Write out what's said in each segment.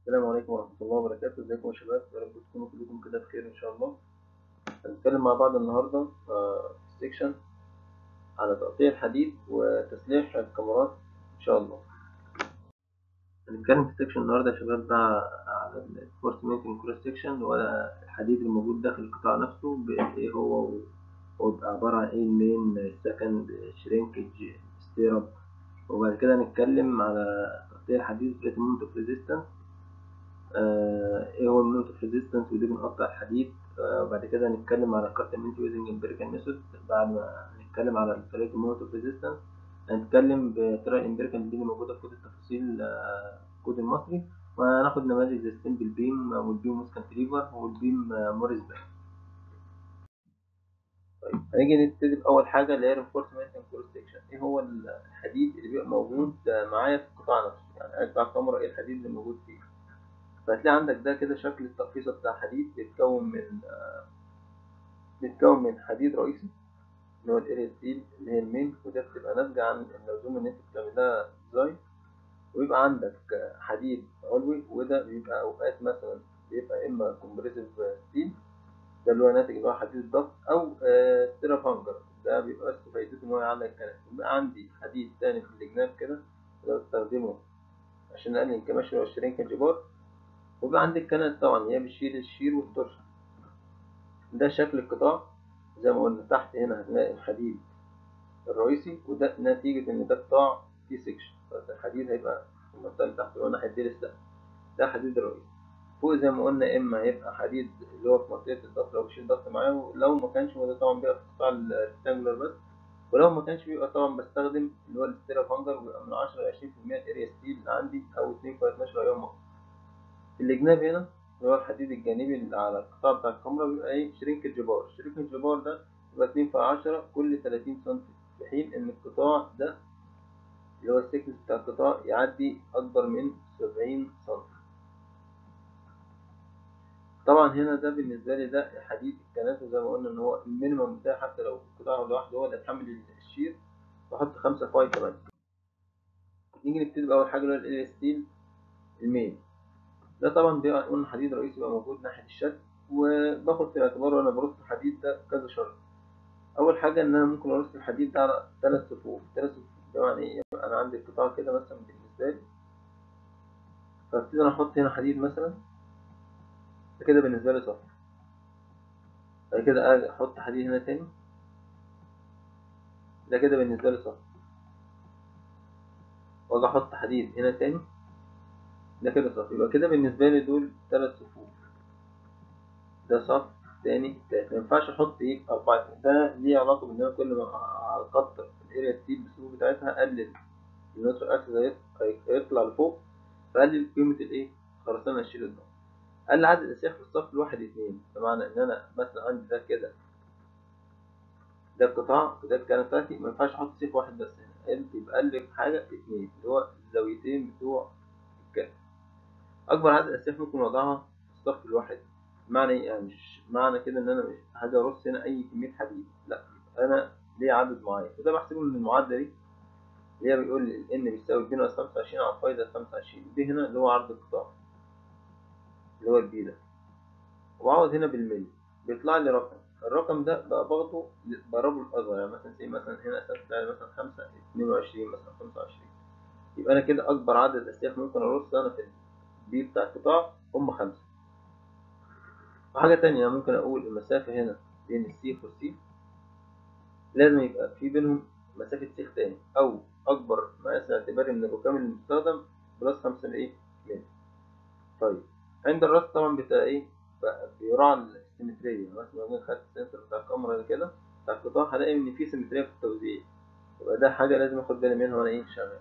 السلام عليكم ورحمة الله وبركاته ازيكم يا شباب يا رب تكونوا كلكم كده بخير ان شاء الله هنتكلم مع بعض النهاردة آه، في سيكشن على تقطيع الحديد وتسليح الكاميرات ان شاء الله هنتكلم في السيكشن النهاردة يا شباب بقى على الفورس مينتنج كروس سيكشن ولا الحديد الموجود داخل القطاع نفسه بايه هو هو بيبقى عبارة عن ايه المين السكند شرينكج ستيرب وبعد كده هنتكلم على تقطيع الحديد بالمومنت اوف ريزيستنس آه، ايه هو المومنت اوف ريزيستنس ودي بنقطع الحديد آه، وبعد كده هنتكلم على كارتمنت يوزنج امبيريكال ميثود بعد ما هنتكلم على طريقه المومنت اوف ريزيستنس هنتكلم بطريقه الامبيريكال دي اللي موجوده في كود التفاصيل آه، الكود المصري وهناخد نماذج زي ستيمبل بيم والبيم وسكانتليفر والبيم موريس باك طيب هنيجي نبتدي بأول حاجة اللي هي reinforcement and cross section ايه هو الحديد اللي بيبقى موجود معايا في القطاع نفسه يعني ارجع الكاميرا ايه الحديد اللي موجود فيه فهتلاقي عندك ده كده شكل الترخيصة بتاع حديد بيتكون من بيتكون من حديد رئيسي اللي هو الاريا ستيل اللي هي المين وده بتبقى ناتجة عن اللزوم ان انت بتعملها ديزاين ويبقى عندك حديد علوي وده بيبقى اوقات مثلا بيبقى اما كومبريسيف ستيل ده اللي هو ناتج اللي هو حديد الضغط او ستيرا هانجر ده بيبقى بس فايدته ان هو يعلق الكنات يبقى عندي حديد تاني في الجناب كده ده بستخدمه عشان اقلل الكماشة والشرينكج بار ويبقى عندي الكنات طبعا هي بتشيل الشير والترشة ده شكل القطاع زي ما قلنا تحت هنا هتلاقي الحديد الرئيسي وده نتيجة ان ده قطاع فيه سكشن فالحديد هيبقى في المنطقة اللي تحت اللي هو ناحية دير السقف ده حديد الرئيسي فوق زي ما قلنا اما هيبقى حديد اللي هو في منطقة الضغط لو بشيل ضغط معاه لو ما كانش وده طبعا بيبقى في القطاع الريكتانجولار بس ولو ما كانش بيبقى طبعا بستخدم اللي هو الستيرا فانجر بيبقى من 10 ل 20% الاريا ستيل اللي عندي او 2 في 12 يوم مقص في الجناب هنا اللي هو الحديد الجانبي اللي على القطاع بتاع الكاميرا بيبقى ايه شرينك الجبار شرينك الجبار ده بيبقى 2 في 10 كل 30 سم في حين ان القطاع ده اللي هو السكنس بتاع القطاع يعدي اكبر من 70 سم طبعا هنا ده بالنسبة لي ده حديد الكنات وزي ما قلنا ان هو المينيمم بتاعي حتى لو القطاع لوحده هو اللي هيتحمل الشير بحط خمسة فاي كمان نيجي نبتدي بأول حاجة اللي هو ال ستيل المين ده طبعا بيبقى قلنا حديد رئيسي بيبقى موجود ناحية الشد وباخد في الاعتبار وانا برص الحديد ده كذا شرط أول حاجة إن أنا ممكن أرص الحديد ده على ثلاث صفوف ثلاث صفوف بمعنى إيه؟ أنا عندي القطاع كده مثلا بالنسبة لي فابتدي أنا أحط هنا حديد مثلا ده كده بالنسبة لي صف بعد كده أجي أحط حديد هنا تاني ده كده بالنسبة لي صف وأجي أحط حديد هنا تاني ده كده صف يبقى كده بالنسبة لي دول تلات صفوف ده صف تاني تالت مينفعش أحط إيه أربعة ده ليه علاقة بإن أنا كل ما أكتر الأريا ستيل بالصفوف بتاعتها أقلل النيوترال أكسس هيطلع لفوق فأقلل قيمة الإيه خرسانة هشيل الضغط قال عدد الأسياخ في الصف الواحد اتنين بمعنى إن أنا مثلا عندي ده كده ده القطاع وده الكنة بتاعتي ما ينفعش أحط سيخ واحد بس هنا يبقى ألف حاجة اتنين اللي هو الزاويتين بتوع الكنة أكبر عدد الأسياخ ممكن وضعها في الصف الواحد معنى إيه يعني مش معنى كده إن أنا مش حاجة أرص هنا أي كمية حديد لأ أنا ليه عدد معين وده بحسبه من المعادلة دي اللي هي بيقول ال N بيساوي اتنين ناقص خمسة وعشرين على فاي زائد خمسة وعشرين دي هنا اللي هو عرض القطاع اللي هو البي ده وأعوض هنا بالملي بيطلع لي رقم الرقم ده بقى باخده بقربه الأصغر يعني مثلا زي مثلا هنا أساس بتاعي مثلا خمسة اتنين وعشرين مثلا خمسة وعشرين يبقى أنا كده أكبر عدد أسياخ ممكن أرص أنا في البي بتاع القطاع هم خمسة وحاجة تانية ممكن أقول المسافة هنا بين السيخ والسيخ لازم يبقى في بينهم مسافة سيخ تاني أو أكبر مقاس اعتباري من الركام المستخدم بلس خمسة لإيه ملي طيب عند الرص طبعا بتاع إيه بيراعى السيمترية مثلا لو أنا خدت السنسور بتاع الكاميرا كده بتاع القطاع هلاقي إن في سيمترية في التوزيع يبقى ده حاجة لازم آخد بالي منها وأنا إيه شغال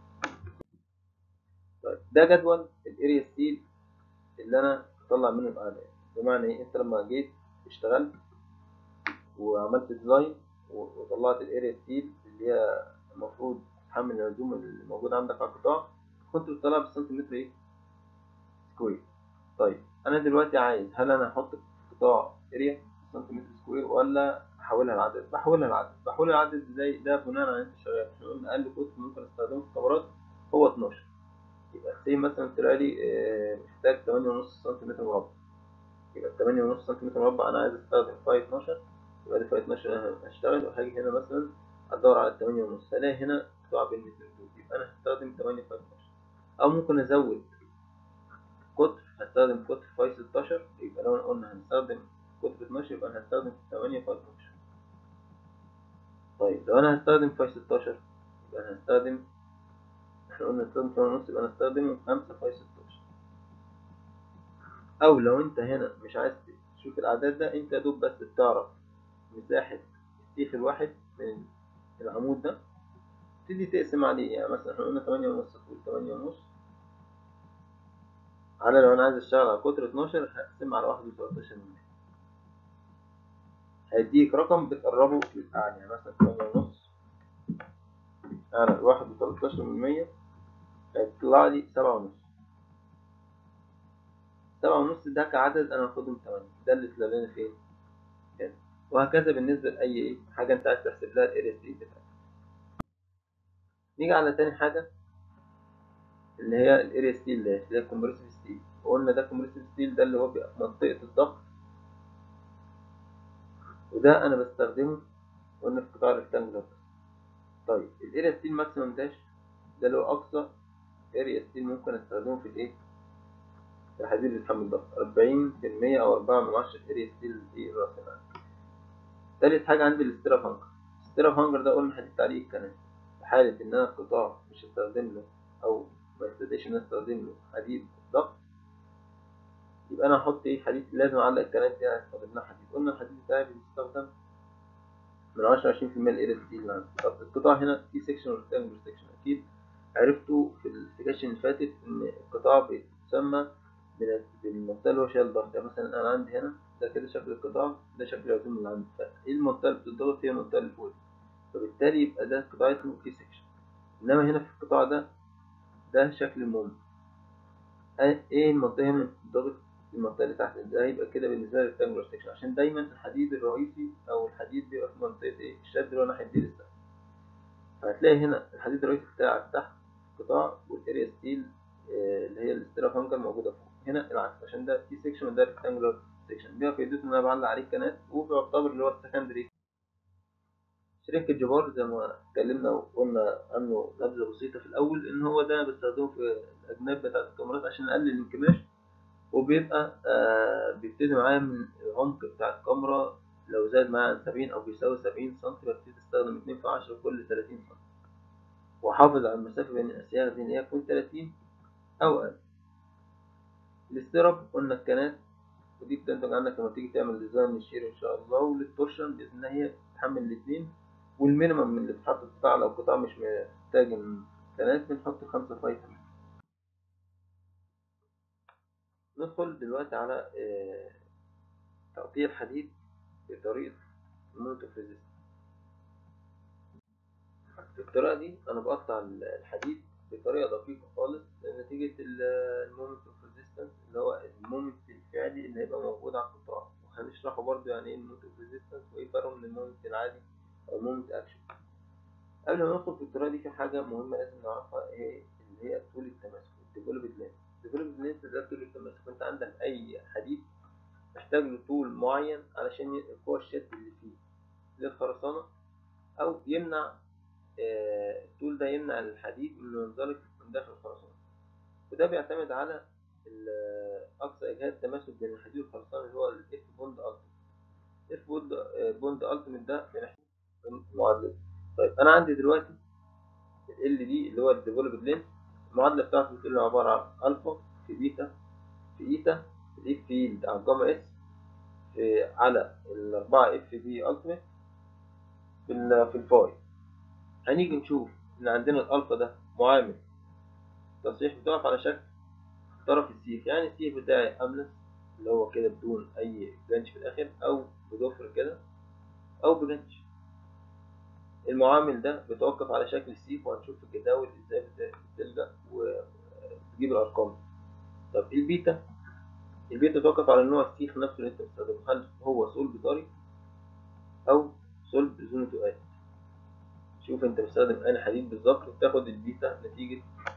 طيب ده جدول الاريا ستيل اللي أنا بطلع منه الأعداد بمعنى إيه أنت لما جيت اشتغلت وعملت ديزاين وطلعت الاريا ستيل اللي هي المفروض تحمل الهجوم اللي موجود عندك على القطاع كنت بتطلعها بالسنتيمتر ايه سكوير طيب انا دلوقتي عايز هل انا احط قطاع اريا سنتيمتر سكوير ولا احولها لعدد بحولها لعدد بحولها لعدد ازاي ده بناء على انت شغال احنا قلنا اقل قطر ممكن استخدمه في الكاميرات هو 12 يبقى سي مثلا طلع لي آه، محتاج تمانية ونص سنتيمتر مربع يبقى تمانية ونص سنتيمتر مربع أنا عايز أستخدم فاي اتناشر يبقى دي فاي اتناشر أنا هشتغل وهاجي هنا مثلا أدور على التمانية ونص هلاقي هنا قطاع بين الاتنين دول يبقى أنا هستخدم تمانية فاي اتناشر أو ممكن أزود قطر هستخدم قطر فاي ستاشر يبقى لو قلنا هنستخدم قطر اتناشر يبقى أنا هستخدم تمانية فاي اتناشر طيب لو أنا هستخدم فاي ستاشر يبقى أنا هستخدم احنا قلنا نستخدم تمانية ونص يبقى نستخدم خمسة فاي ستاشر أو لو أنت هنا مش عايز تشوف الأعداد ده أنت دوب بس بتعرف مساحة السيخ الواحد من العمود ده تبتدي تقسم عليه يعني مثلا احنا قلنا تمانية ونص طول تمانية ونص على لو أنا عايز أشتغل على قطر اتناشر هقسم على واحد وتلاتاشر من مية هيديك رقم بتقربه للأعلى يعني مثلا تمانية ونص على واحد وتلاتاشر من مية هيطلع لي سبعة ونص سبعة ونص ده كعدد أنا هاخدهم تمانية ده اللي طلع لنا فين؟ هنا وهكذا بالنسبة لأي إيه حاجة أنت عايز تحسب لها ال RST بتاعتك نيجي على تاني حاجة اللي هي ال RST اللي هي اللي هي الكومبريسيف ستيل وقلنا ده الكومبريسيف ستيل ده اللي هو بيبقى في منطقة الضغط وده أنا بستخدمه قلنا في قطاع الريكتانجلر طيب ال اريا ستيل ماكسيمم داش ده اللي هو أقصى اريا ستيل ممكن أستخدمه في الإيه؟ في الحديد اللي بيتحمل الضغط أربعين في المية أو أربعة من عشرة اريا ستيل في رأس المال تالت حاجة عندي الاستيرا هانجر الاستيرا هانجر ده قلنا حديد تعليق الكنال في حالة إن أنا القطاع مش هستخدم له أو ما استدعيش إن أنا أستخدم له حديد ضغط يبقى أنا هحط إيه حديد لازم أعلق الكنال دي هستخدم لها حديد قلنا الحديد بتاعي بيستخدم من عشرة عشرين في المية الإير ستيل اللي عندي طب القطاع هنا في سيكشن وريكتانجل سيكشن أكيد عرفتوا في السكاشن اللي فاتت إن القطاع بيتسمى من بالمنطقة اللي هو شايل ضغط يعني مثلا أنا عندي هنا ده كده شكل القطاع ده شكل العزوم اللي عندي فإيه المنطقة اللي بتتضغط هي المنطقة اللي فوق فبالتالي يبقى ده قطاع اسمه كي سيكشن إنما هنا في القطاع ده ده شكل الموم ايه المنطقة هنا بتتضغط المنطقة اللي تحت ده هيبقى كده بالنسبة لي ريكتانجولار سيكشن عشان دايما الحديد الرئيسي أو الحديد بيبقى في منطقة ايه الشد اللي هو ناحية دي لسه فهتلاقي هنا الحديد الرئيسي بتاعك تحت القطاع والاريا ستيل آه، اللي هي الاستيرا فانجر موجودة فوق هنا العكس عشان ده في سيكشن وده ريكتانجولار سيكشن بيبقى فايدته ان انا بعلق عليه كنات وبيعتبر اللي هو السكندري شريك الجبار زي ما اتكلمنا وقلنا عنه نبذة بسيطة في الأول إن هو ده بستخدمه في الأجناب بتاعة الكاميرات عشان أقلل الانكماش وبيبقى آه بيبتدي معايا من العمق بتاع الكاميرا لو زاد معايا عن سبعين أو بيساوي سبعين سنتي ببتدي أستخدم اتنين في عشرة كل تلاتين سنتي وأحافظ على المسافة بين الأسياخ دي إن هي تكون تلاتين أو أقل الاستيراب قلنا الكنات ودي بتنتج عنك لما تيجي تعمل ديزاين للشير إن شاء الله وللتورشن بإذن الله هي تتحمل الاتنين والمينيمم اللي بتحط القطاع لو القطاع مش محتاج الكنات بنحط خمسة فايف ندخل دلوقتي على آه، تقطيع الحديد بطريقة المونوتوف ريزيست في الطريقة دي أنا بقطع الحديد بطريقة دقيقة خالص نتيجة المومنت اوف ريزيستنس اللي هو المومنت الفعلي اللي هيبقى موجود على القطاع وهنشرحه برضه يعني ايه المومنت اوف ريزيستنس وايه فرقه من المومنت العادي أو المومنت أكشن قبل ما ندخل في الطريقة دي في حاجة مهمة لازم نعرفها ايه اللي هي طول التماسك الديفلوبد لينس الديفلوبد لينس ده طول التماسك انت عندك أي حديد محتاج له طول معين علشان ينقل قوة الشد اللي فيه للخرسانة أو يمنع آه، الطول ده يمنع الحديد من ينزلق من داخل الخرسانة وده بيعتمد على ال- أقصى إجهاد تماسك بين الحديد والخرسانة اللي هو الإف بوند ألتيميت إف بوند بوند ألتيميت ده بنحكي المعادلة طيب أنا عندي دلوقتي ال دي اللي هو الديفلوبد لينس المعادلة بتاعته بتقول عبارة عن ألفا في بيتا في إيتا في الإف فيلد على الجاما إس في على الأربعة إف بي ألتيميت في ال- في الفاي هنيجي نشوف إن عندنا الألفا ده معامل التصحيح بتقف على شكل طرف السيخ يعني السيخ بتاعي أملس اللي هو كده بدون أي جنش في الآخر أو بضفر كده أو بجنش المعامل ده بيتوقف على شكل السيخ وهنشوف في الجداول ازاي بت- بتلجأ وتجيب الأرقام طب البيتا البيتا بتوقف على نوع السيخ نفسه اللي انت بتستخدمه هل هو صلب طري أو صلب زونوتوآت شوف انت بتستخدم أنهي حديد بالظبط وتاخد البيتا نتيجة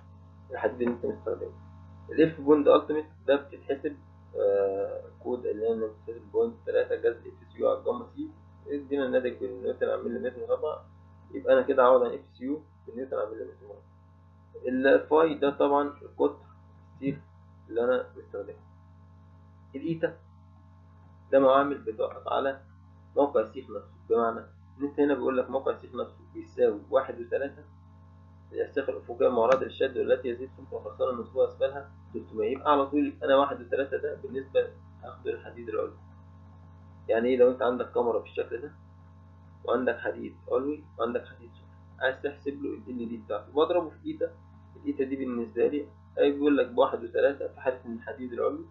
الحديد اللي انت مستخدمه الاف بوند التيميت ده بتتحسب آه كود اللي انا بتتحسب بوند 3 جذر اف سي يو على الجاما سي ادينا الناتج بالنيوتن على مليمتر طبعا يبقى انا كده عوض عن اف سي يو بالنيوتن على مليمتر الفاي ده طبعا القطر السيخ اللي انا مستخدمه الايتا ده معامل بتوقف على موقع السيخ نفسه بمعنى ان انت هنا بيقول لك موقع السيخ نفسه بيساوي واحد وثلاثة الأسياخ الأفقية معرضة للشد والتي يزيد سمك وخسارة النصبوة أسفلها 300 يبقى على طول أنا واحد وثلاثة ده بالنسبة هاخد الحديد العلوي يعني إيه لو أنت عندك كاميرا بالشكل ده وعندك حديد علوي وعندك حديد سفلي عايز تحسب له ال دي بتاعته بضربه في إيتا الإيتا دي بالنسبة لي أي بيقول لك بواحد وثلاثة في حالة إن الحديد العلوي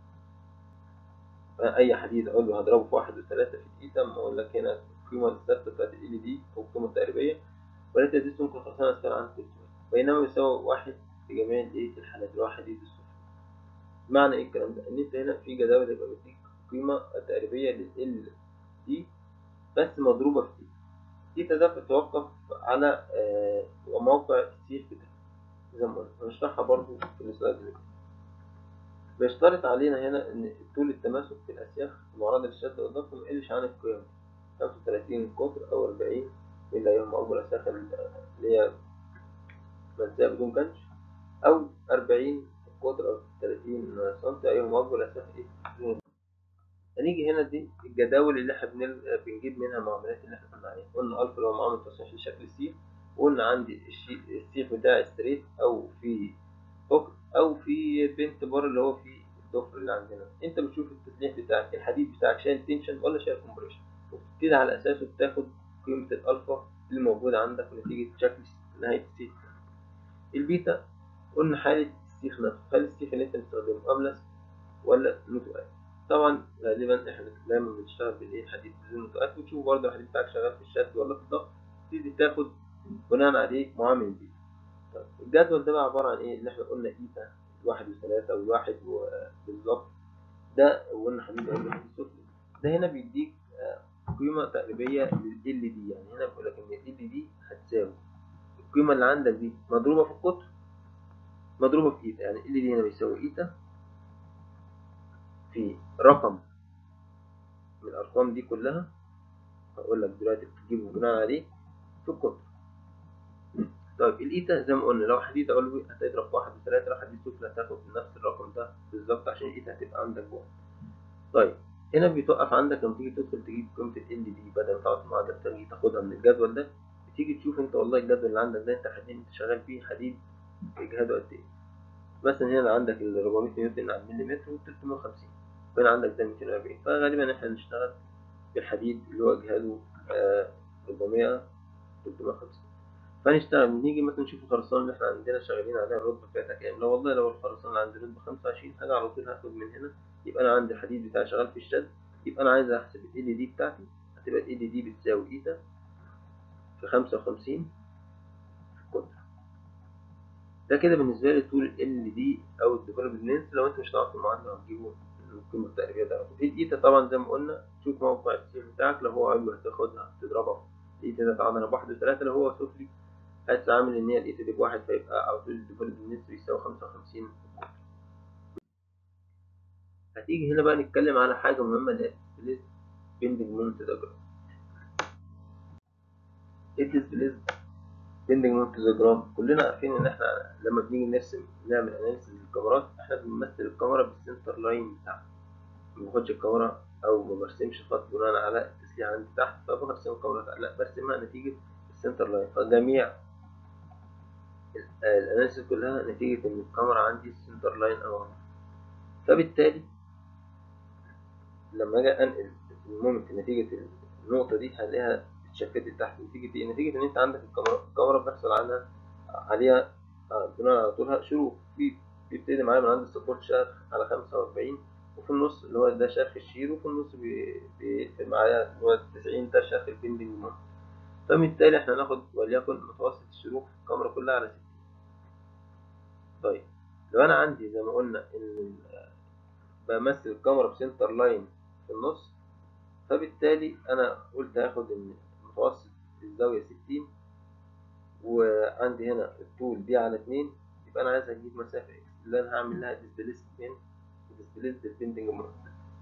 أي حديد علوي هضربه في واحد وثلاثة في الإيتا ما أقول لك هنا القيمة الثابتة بتاعت ال دي أو القيمة التقريبية والتي تزيد سمك الخرسانة أسفل عن 300 بينما يساوي واحد في جميع الايه الحالات اللي هو حديد السفلي معنى ايه الكلام ده ان انت هنا في جداول يبقى مديك قيمة تقريبية لل دي بس مضروبة في دي دي ده بتتوقف على آه موقع السيخ بتاعك زي ما قلنا هنشرحها برضو في السلايد اللي بيشترط علينا هنا ان طول التماسك في الاسياخ المعرضة للشد والضغط ما يقلش عن القيم 35 قطر او 40 إلا يوم أكبر الأساخ اللي هي منسية بدون كنش أو أربعين قطر أو تلاتين سنتي أيهم أكبر الأساخ إيه هنيجي هنا دي الجداول اللي احنا بنجيب منها المعاملات اللي احنا كنا عليها قلنا ألف اللي هو معامل تصحيح لشكل السيخ وقلنا عندي السيخ بتاعي ستريت أو في حكر أو في بنت بار اللي هو في الضفر اللي عندنا أنت بتشوف التسليح بتاعك الحديد بتاعك شايل تنشن ولا شايل كومبريشن وبتبتدي على أساسه بتاخد قيمة الألفا اللي موجودة عندك نتيجة شكل نهاية السيخ البيتا قلنا حالة السيخ نفسه هل السيخ اللي انت مستخدمه أملس ولا نتوءات طبعا غالبا احنا دايما بنشتغل بالايه الحديد بدون نتوءات وتشوف برضه الحديد بتاعك شغال في الشد ولا في الضغط تبتدي تاخد بناء عليه معامل البيتا طيب الجدول ده بقى عبارة عن ايه اللي احنا قلنا ايتا واحد وثلاثة والواحد بالظبط ده قلنا حديد الحديد السفلي ده هنا بيديك قيمة تقريبية لل دي يعني هنا بيقول لك إن ال دي هتساوي القيمة اللي عندك دي مضروبة في القطر مضروبة في إيتا يعني ال دي هنا بيساوي إيتا في رقم من الأرقام دي كلها هقول لك دلوقتي بتجيبه بناء عليه في القطر طيب الإيتا زي ما قلنا لو حديد علوي هتضرب في واحد وثلاثة لو حديد سفلي هتاخد نفس الرقم ده بالظبط عشان الإيتا هتبقى عندك جوه طيب هنا بيتوقف عندك لما تيجي تدخل تجيب قيمة ال دي بدل ما تقعد معادلة تيجي تاخدها من الجدول ده بتيجي تشوف انت والله الجدول اللي عندك ده انت حديد انت شغال فيه حديد اجهاده قد ايه مثلا هنا عندك ال 400 نيوتن على المليمتر و 350 وهنا عندك ده 240 فغالبا احنا هنشتغل بالحديد اللي هو اجهاده آه 400 350 فنشتغل نيجي مثلا نشوف الخرسانة اللي احنا عندنا شغالين عليها الرتبة بتاعتها كام لو والله لو الخرسانة اللي عندي رتبة 25 حاجة على طول هاخد من هنا يبقى انا عندي الحديد بتاعي شغال في الشد يبقى انا عايز احسب ال دي بتاعتي هتبقى ال دي بتساوي ايتا في خمسة وخمسين في القطر ده كده بالنسبة لي طول ال دي او الديفلوبمنت لينس لو انت مش هتعرف المعادلة هتجيبه القيمة التقريبية بتاعته الايتا طبعا زي ما قلنا شوف موقع السير بتاعك لو هو علوي هتاخدها تضربها الايتا ده تعملها بواحد وثلاثة لو هو سفلي هتعمل ان هي الايتا دي بواحد فيبقى على طول الديفلوبمنت لينس بيساوي خمسة وخمسين هتيجي هنا بقى نتكلم على حاجة مهمة اللي هي السبليت بيندنج مونت دياجرام ايه السبليت بيندنج مونت دياجرام كلنا عارفين ان احنا لما بنيجي نرسم نعمل اناليسيس للكاميرات احنا بنمثل الكاميرا بالسنتر لاين بتاعها ما باخدش الكاميرا او ما برسمش خط بناء على التسليح عندي تحت فبرسم الكاميرا لا برسمها نتيجة السنتر لاين فجميع الاناليسيس كلها نتيجة ان الكاميرا عندي السنتر لاين او فبالتالي لما اجي انقل المومنت نتيجة النقطة دي هلاقيها اتشفتت تحت نتيجة ايه؟ نتيجة ان انت عندك الكاميرا الكاميرا بيحصل عنها عليها بناء على طولها شروخ في بيبتدي معايا من عند السبورت شرخ على خمسة وأربعين وفي النص اللي هو ده شرخ الشير وفي النص بيقفل معايا اللي هو التسعين ده شرخ البندنج مومنت فبالتالي احنا هناخد وليكن متوسط الشروخ في الكاميرا كلها على ستين طيب لو انا عندي زي ما قلنا ان بمثل الكاميرا بسنتر لاين في النص فبالتالي انا قلت هاخد ان متوسط الزاوية ستين وعندي هنا الطول دي على اتنين يبقى انا عايز اجيب مسافه اكس اللي انا هعمل لها ديسبيسمنت ديسبيس ديبندنج مومنت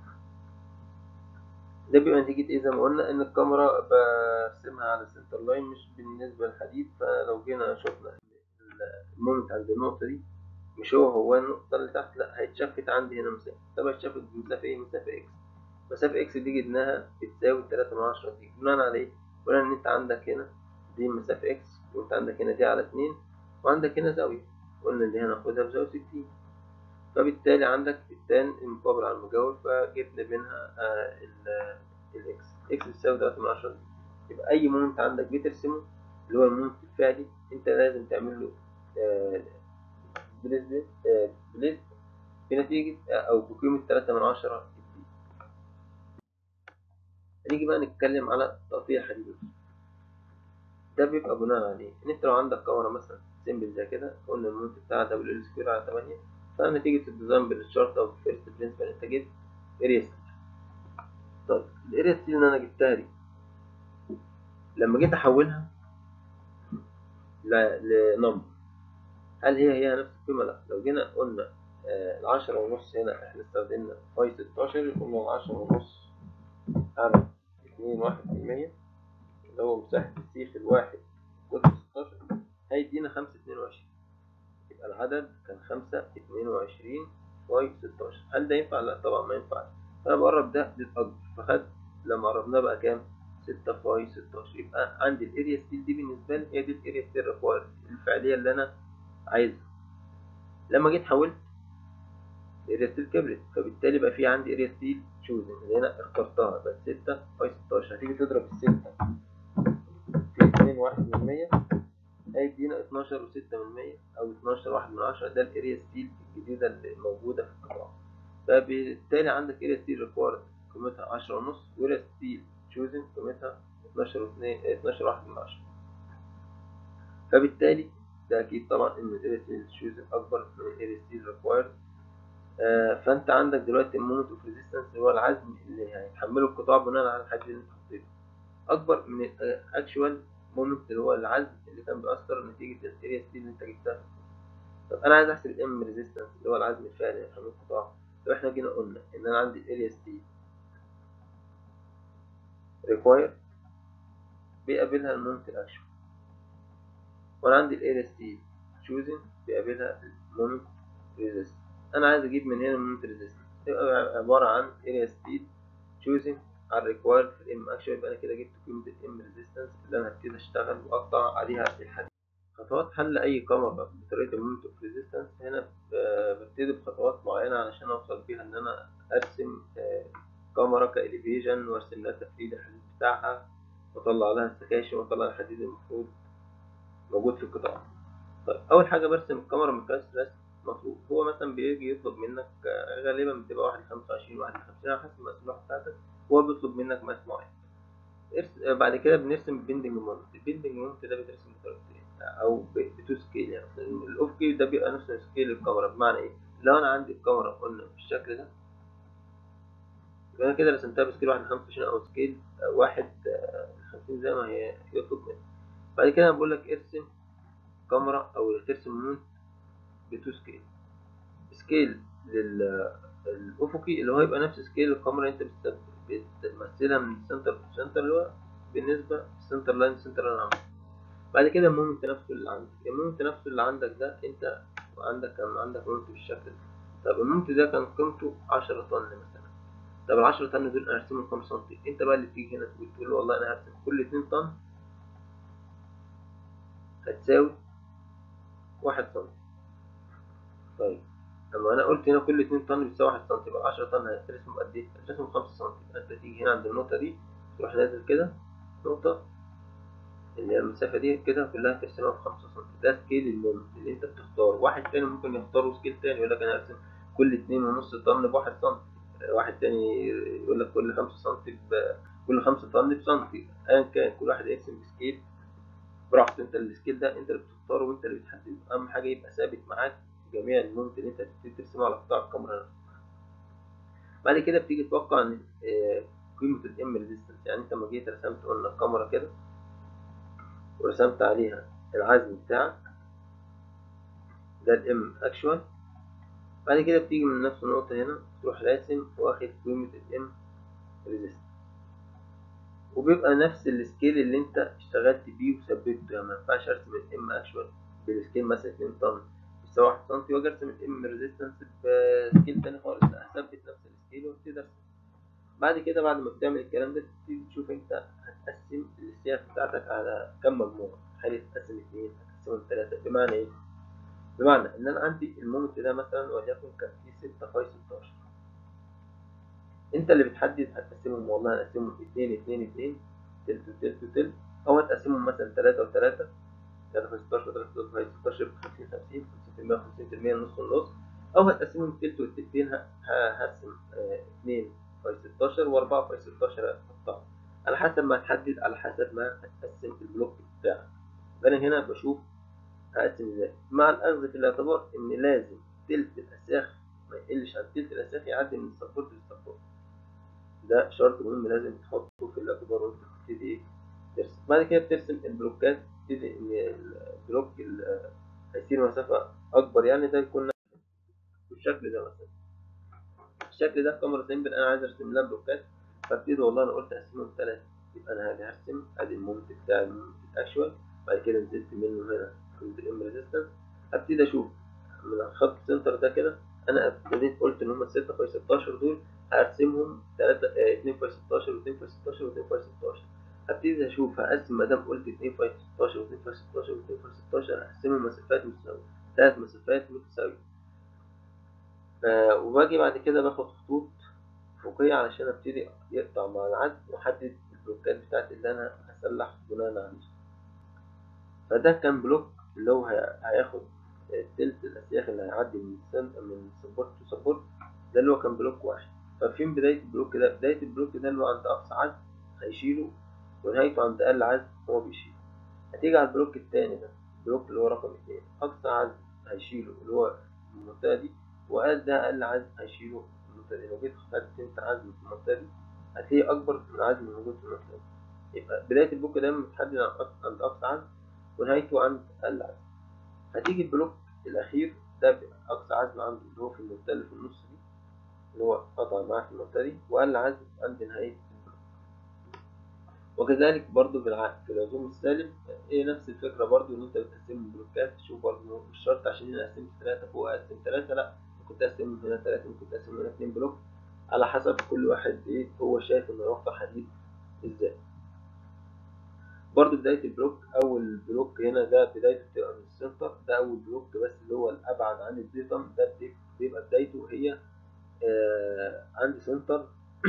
ده بيبقى نتيجة ايه زي ما قلنا ان الكاميرا برسمها على السنتر لاين مش بالنسبة للحديد فلو جينا شفنا المومنت عند النقطة دي مش هو هو النقطة اللي تحت لا هيتشفت عندي هنا مسافة طب هيتشفت بمسافة ايه مسافة اكس مسافة اكس دي جبناها بتساوي تلاتة من عشرة دي بناء على ايه؟ بناء ان انت عندك هنا دي مسافة اكس وانت عندك هنا دي على اتنين وعندك هنا زاوية قلنا دي هناخدها بزاوية ستين فبالتالي عندك التان المقابل على المجاور فجبنا منها آه الاكس اكس بتساوي تلاتة من عشرة دي يبقى أي مومنت عندك بترسمه اللي هو المومنت الفعلي انت لازم تعمل له آه بليز آه بليز بنتيجة أو بقيمة تلاتة من عشرة هنيجي بقى نتكلم على تقطيع حديد ده بيبقى بناء عليه ان انت لو عندك كاميرا مثلا سيمبل زي كده قلنا المومنت بتاعها دبل ال سكوير على تمانية فنتيجة الديزاين بالشارت او الفيرست برنسبل انت جبت اريا ستيل طيب الاريا ستيل اللي انا جبتها دي لما جيت احولها لنمبر هل هي هي نفس القيمة؟ لا لو جينا قلنا آه العشرة ونص هنا احنا استخدمنا فاي ستاشر قلنا العشرة ونص على اتنين واحد في المية اللي هو مساحة السيخ الواحد قطر ستاشر هيدينا خمسة اتنين وعشرين يبقى العدد كان خمسة اتنين وعشرين فاي ستاشر هل ده ينفع؟ لا طبعا ما ينفعش فأنا بقرب ده للأكبر فخد لما قربناه بقى كام؟ ستة فاي ستاشر يبقى عندي الاريا ستيل دي بالنسبة لي هي دي الاريا ستيل ريكوايرد الفعلية اللي أنا عايزها لما جيت حولت الاريا ستيل كبرت فبالتالي بقى في عندي اريا ستيل تشوزن اللي هنا اخترتها بقت ستة فاي ستاشر هتيجي تضرب الستة في اتنين واحد من مية هيدينا اتناشر وستة من مية أو اتناشر واحد من عشرة ده الاريا ستيل الجديدة اللي موجودة في القطاع فبالتالي عندك اريا ستيل ريكوارد قيمتها عشرة ونص واريا ستيل تشوزن قيمتها اتناشر واتنين اتناشر واحد من عشرة فبالتالي ده أكيد طبعا إن الاريا ستيل تشوزن أكبر من الاريا ستيل ريكوارد آه فانت عندك دلوقتي المومنت اوف ريزيستنس اللي هو العزم اللي هيتحمله القطاع بناء على الحديد اللي انت حطيته اكبر من الاكشوال مومنت اللي هو العزم اللي كان بيأثر نتيجة الاريا ستيل اللي انت جبتها طب انا عايز احسب الام ريزيستنس اللي هو العزم الفعلي اللي هيحمل القطاع لو احنا جينا قلنا ان انا عندي الاريا ستيل ريكواير بيقابلها المومنت الاكشوال وانا عندي الاريا ستيل تشوزن بيقابلها المومنت ريزيستنس انا عايز اجيب من هنا المومنت ريزيستنس يبقى عباره عن اريا ستيل تشوزنج على الريكوايرد في الام اكشن يبقى انا كده جبت قيمه الام ريزيستنس اللي انا هبتدي اشتغل واقطع عليها الحديد خطوات حل اي كاميرا بطريقه المومنت اوف ريزيستنس هنا ببتدي بخطوات معينه علشان اوصل بيها ان انا ارسم كاميرا كاليفيجن وارسم لها تفريد الحديد بتاعها واطلع لها السكاشن واطلع الحديد المفروض موجود في القطاع طيب اول حاجه برسم الكاميرا مقياس رسم مطلوب هو مثلا بيجي يطلب منك غالبا بتبقى واحد لخمسة وعشرين واحد لخمسين على حسب المسؤولية بتاعتك هو بيطلب منك مقاس معين بعد كده بنرسم البندنج مومنت البندنج مومنت ده بيترسم بطريقتين او بتو سكيل يعني الاوف ده بيبقى نفس سكيل الكاميرا بمعنى ايه لو انا عندي الكاميرا قلنا بالشكل ده يبقى انا كده رسمتها بسكيل واحد لخمسة وعشرين او سكيل واحد لخمسين زي ما هي يطلب منك بعد كده انا بقول لك ارسم كاميرا او ترسم مومنت بتو سكيل سكيل للأفقي اللي هو يبقى نفس سكيل الكاميرا انت بتمثلها من السنتر تو سنتر اللي هو بالنسبة السنتر لاين سنتر لاين عندك بعد كده المومنت نفسه اللي عندك المومنت نفسه اللي عندك ده انت عندك كان عندك مومنت بالشكل ده طب المومنت ده كان قيمته عشرة طن مثلا طب العشرة طن دول انا هرسمهم كام سنتي انت بقى اللي تيجي هنا تقول له والله انا هرسم كل اتنين طن هتساوي واحد سنتي طيب لما انا قلت هنا كل اتنين طن بيساوي واحد سنتي يبقى عشرة طن هترسم قد ايه؟ هترسم خمسة سنتي انت تيجي هنا عند النقطة دي تروح نازل كده نقطة اللي هي المسافة دي كده كلها ترسمها في خمسة سنتي ده سكيل المومنت اللي انت بتختاره واحد تاني ممكن يختاره سكيل تاني يقول لك انا هرسم كل اتنين ونص طن بواحد سنتي واحد تاني يقول لك كل خمسة سنتي كل خمسة طن بسنتي ايا كان كل واحد يرسم بسكيل براحته انت السكيل ده انت اللي بتختاره وانت اللي بتحدده اهم حاجة يبقى ثابت معاك جميع المومنت اللي انت تبتدي ترسمه على قطاع الكاميرا نفسه بعد كده بتيجي توقع ان قيمة الام ريزيستنس يعني انت لما جيت رسمت قلنا الكاميرا كده ورسمت عليها العزم بتاعك ده الام اكشوال بعد كده بتيجي من نفس النقطة هنا تروح راسم واخد قيمة الام ريزيست وبيبقى نفس السكيل اللي انت اشتغلت بيه وثبته يعني ما ينفعش ارسم الام اكشوال بالسكيل مثلا 2 طن يساوي 1 سم واجي ارسم الام ريزيستنس بسكيل تاني خالص لا هثبت نفس السكيل وابتدي ارسم بعد كده بعد ما بتعمل الكلام ده تبتدي تشوف انت هتقسم السياخ بتاعتك على كم مجموعة هل هتقسم اتنين هتقسمهم تلاتة بمعنى ايه؟ بمعنى ان انا عندي المومنت ده مثلا وليكن كان فيه ستة فاي ستاشر انت اللي بتحدد هتقسمهم والله هنقسمهم اتنين اتنين اتنين تلت وتلت وتلت او هتقسمهم مثلا تلاتة وتلاتة تلاتة فاي ستاشر وتلاتة فاي ستاشر بخمسين خمسين خمسين في المية وخمسين في المية نص ونص او هتقسمهم تلت والتلتين هقسم اتنين فاي ستاشر واربعة فاي ستاشر هقطعهم على حسب ما هتحدد على حسب ما هتقسم البلوك بتاعك فانا هنا بشوف هقسم ازاي مع الاخذ في الاعتبار ان لازم تلت الاساخ ما يقلش عن تلت الاساخ يعدي من السبورت للسبورت ده شرط مهم لازم تحطه في الاعتبار وانت بتبتدي ايه ترسم بعد كده بترسم البلوكات تبتدي ان البلوك هيسير مسافة اكبر يعني ده يكون بالشكل ده مثلا الشكل ده كاميرا سيمبل انا عايز ارسم لها بلوكات فابتدي والله انا قلت اقسمهم ثلاثة يبقى انا هاجي ارسم ادي المومنت بتاع المومنت الاكشوال بعد كده نزلت منه هنا قيمة الام ريزيستنس ابتدي اشوف من الخط سنتر ده كده انا ابتديت قلت ان هم 6 في 16 دول هقسمهم 3 2 في 16 و2 في 16 و2 في 16 هبتدي اشوف هقسم ما دام قلت 2 في 16 و2 في 16 و2 في 16 هقسمهم مسافات متساوية ثلاث مسافات متساوية وباجي بعد كده باخد خطوط فوقية علشان ابتدي يقطع مع العزم واحدد البلوكات بتاعتي اللي انا هسلح بناء عليه فده كان بلوك اللي هو هياخد تلت الاسياخ اللي هيعدي من السن من سبورت تو سبورت ده اللي هو كان بلوك واحد ففين بداية البلوك ده بداية البلوك ده اللي هو عند اقصى عزم هيشيله ونهايته عند اقل عزم هو بيشيله هتيجي على البلوك التاني ده البلوك اللي هو رقم اتنين اقصى عزم هيشيله اللي هو المنطقة دي وقال ده اقل عزم هيشيله المنطقة دي لو جيت خدت انت عزم في المنطقة دي هتلاقيه اكبر من العزم الموجود في المنطقة دي يبقى بداية البلوك دايما متحدد عند اقصى عزم ونهايته عند اقل عزم هتيجي البلوك الاخير ده اقصى عزم عنده اللي هو في المنطقة اللي في النص دي اللي هو قطع معاه في المنطقة دي واقل عزم عند نهاية البلوك وكذلك برضو في العزوم السالب ايه نفس الفكرة برضو ان انت بتقسم البلوكات تشوف برضو مش شرط عشان انا قسمت ثلاثة فوق اقسم ثلاثة لا ممكن تقسم هنا ثلاثة ممكن تقسم هنا اتنين بلوك على حسب كل واحد ايه هو شايف انه يوفر حديد ازاي برضو بداية البلوك أول بلوك هنا ده بدايته بتبقى من السنتر ده أول بلوك بس اللي هو الأبعد عن البيتم ده بيبقى بدايته هي آه عند سنتر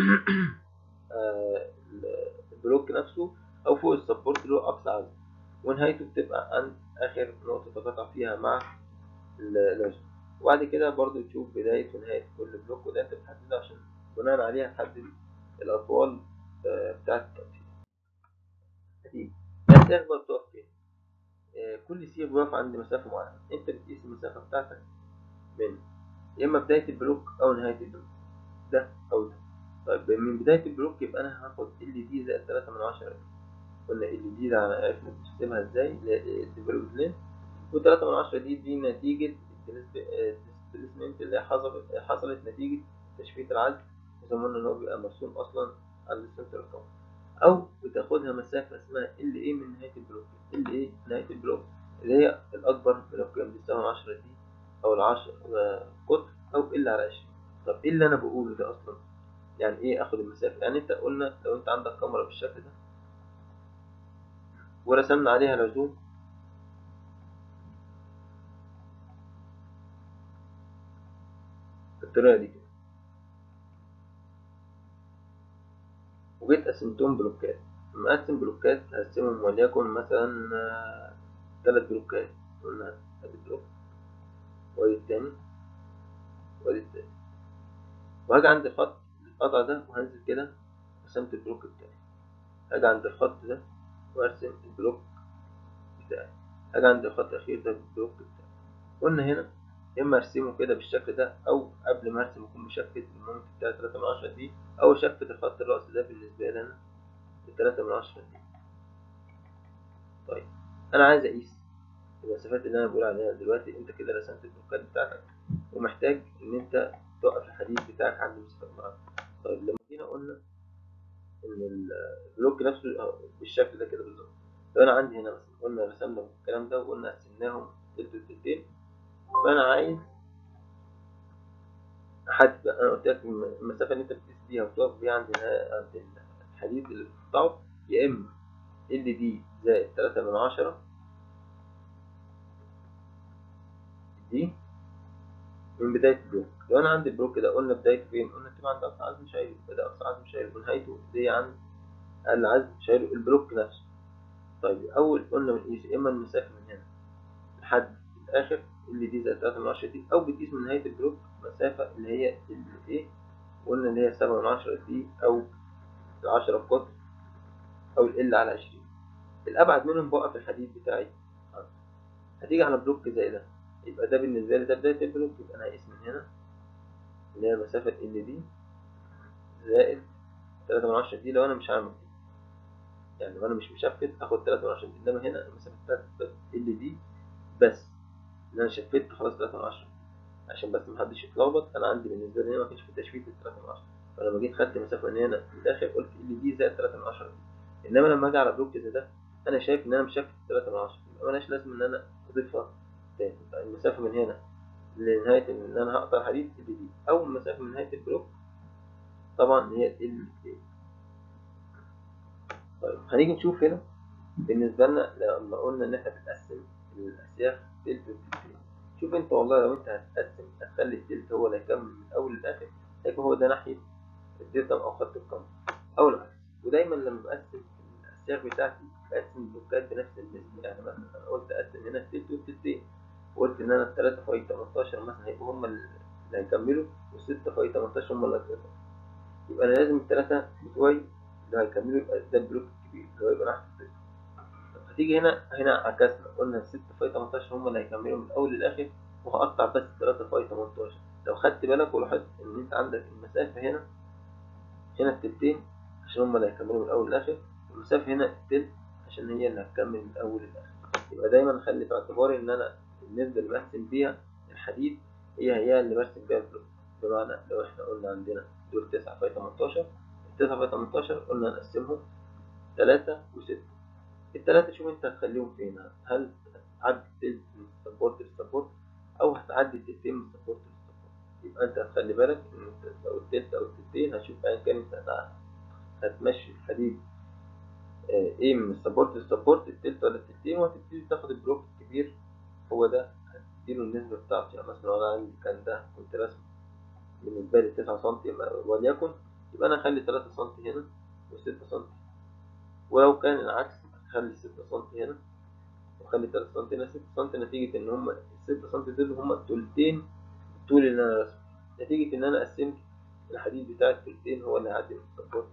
آه البلوك نفسه أو فوق السبورت اللي هو أقصى عزم ونهايته بتبقى عند آخر نقطة تقاطع فيها مع العزم وبعد كده برضو تشوف بداية ونهاية كل بلوك وده أنت بتحددها عشان بناء عليها تحدد الأطوال آه بتاعة التقسيم هتيجي السياخ بقى بتقف فين؟ آه كل سيخ بيقف عند مسافة معينة انت بتقيس المسافة بتاعتك من يا اما بداية البلوك او نهاية البلوك ده او ده طيب من بداية البلوك يبقى انا هاخد ال دي زائد تلاتة من عشرة قلنا ال دي ده عرفنا بنحسبها ازاي الديفلوبد لين وتلاتة من عشرة دي دي نتيجة الديسبيسمنت اللي حصلت حصلت نتيجة تشفية العزل يسمونه ان هو بيبقى مرسوم اصلا عند السنتر الكون او بتاخدها مسافة اسمها ال ايه من نهاية البلوك ال ايه نهاية البلوك اللي هي الاكبر بلوك اللي بيساوي 10 دي او العشر قطر او ال على 20 طب ايه اللي انا بقوله ده اصلا يعني ايه اخد المسافة يعني انت قلنا لو انت عندك كاميرا بالشكل ده ورسمنا عليها العزوم بالطريقة دي كده وجيت قسمتهم بلوكات لما اقسم بلوكات هقسمهم وليكن مثلا ثلاث بلوكات قلنا ادي بلوك وادي التاني وادي التاني وهاجي عند الخط القطع ده وهنزل كده رسمت البلوك بتاعي هاجي عند الخط ده وارسم البلوك بتاعي هاجي عند الخط الاخير ده البلوك بتاعي قلنا هنا يا اما ارسمه كده بالشكل ده او قبل ما ارسم اكون مشفت المومنت بتاع 3 من 10 دي او شفت الخط الرأس ده بالنسبة لي انا التلاتة من عشرة دي طيب انا عايز اقيس المسافات اللي انا بقول عليها دلوقتي انت كده رسمت البلوكات بتاعتك ومحتاج ان انت توقف الحديد بتاعك عند مسافات معينة طيب لما جينا قلنا ان البلوك نفسه بالشكل ده كده بالظبط لو انا عندي هنا مثلا قلنا رسمنا الكلام ده وقلنا قسمناهم تلت وتلتين فانا عايز احدد انا قلت لك المسافه اللي انت بتقيس بيها وتقف بيها عند عند الحديد اللي بتقطعه يا اما ال دي زائد تلاتة من عشرة دي من بداية البلوك لو أنا عندي البلوك ده قلنا بدايته فين؟ قلنا تبقى عند أقصى عزم شايله بدأ أقصى عزم شايله ونهايته دي عند أقل عزم شايله البلوك نفسه طيب أول قلنا بنقيس يا إما المسافة من هنا لحد الآخر اللي دي زائد تلاتة من عشرة دي أو بتقيس من نهاية البلوك مسافة اللي هي اللي إيه قلنا اللي هي سبعة من عشرة دي أو العشرة في قطر أو ال على عشرين الأبعد منهم بوقف الحديد بتاعي هتيجي على بلوك زي ده يبقى ده بالنسبة لي ده بداية البلوك يبقى أنا هقيس من هنا اللي هي مسافة ال دي زائد تلاتة من عشرة دي لو أنا مش عامل يعني لو أنا مش مشفت آخد تلاتة من عشرة دي إنما هنا المسافة بتاعت ال دي بس إن أنا شفت خلاص تلاتة من عشرة عشان بس محدش يتلخبط أنا عندي بالنسبة لي هنا مفيش في تشفيت التلاتة من عشرة فلما جيت خدت مسافة من هنا للآخر قلت ال دي زائد تلاتة من عشرة دي إنما لما أجي على بلوك زي ده أنا شايف إن أنا مشفت تلاتة من عشرة يبقى ملهاش لازمة إن أنا أضيفها تاني المسافة من هنا لنهاية إن أنا هقطع حديد ال دي أو المسافة من نهاية البلوك طبعا هي ال دي طيب هنيجي نشوف هنا بالنسبة لنا لما قلنا إن إحنا بنقسم الأسياخ تلت وتلتين شوف أنت والله لو أنت هتقسم هتخلي التلت هو اللي هيكمل من الأول للآخر هيبقى هو ده ناحية الديرتم أو خط القمر أو العكس ودايما لما بقسم الأسياخ بتاعتي بقسم البلوكات بنفس النسبة يعني مثلا أنا قلت أقسم هنا التلت والتلتين وقلت إن أنا التلاتة فاي تمنتاشر مثلا هيبقوا هما اللي هيكملوا والستة فاي تمنتاشر هما اللي هيتقطعوا يبقى أنا لازم التلاتة بتوعي اللي هيكملوا يبقى ده البلوك الكبير اللي هو يبقى ناحية التلت هتيجي هنا هنا عكسنا قلنا الستة فاي تمنتاشر هما اللي هيكملوا من الأول للآخر وهقطع بس تلاتة فاي تمنتاشر لو خدت بالك ولاحظت إن أنت عندك المسافة هنا هنا التلتين عشان هما اللي هيكملوا من الأول للآخر والمسافة هنا التلت عشان هي اللي هتكمل من الأول للآخر يبقى دايما خلي في اعتباري إن أنا النسبة اللي برسم بيها الحديد هي هي اللي برسم بيها البلوك بمعنى لو احنا قلنا عندنا دول تسعة فاي تمنتاشر التسعة فاي تمنتاشر قلنا نقسمهم تلاتة وستة التلاتة شوف انت هتخليهم فين هل هتعدي التلت من السبورت للسبورت أو هتعدي التلتين من السبورت للسبورت يبقى انت هتخلي بالك ان انت لو التلت أو التلتين هتشوف أيا كان انت هتمشي الحديد اه ايه من السبورت للسبورت التلت ولا التلتين وهتبتدي تاخد البلوك الكبير هو ده هتديله النسبة بتاعته يعني مثلا لو أنا عندي كان ده كنت رسم بالنسبة لي تسعة سنتي وليكن يبقى أنا أخلي تلاتة سنتي هنا وستة سنتي ولو كان العكس أخلي ستة سنتي هنا وأخلي تلاتة سنتي هنا ستة سنتي نتيجة إن هما الستة سنتي دول هما التلتين الطول اللي أنا رسمه نتيجة إن أنا قسمت الحديد بتاع التلتين هو اللي هيعدي من السبورت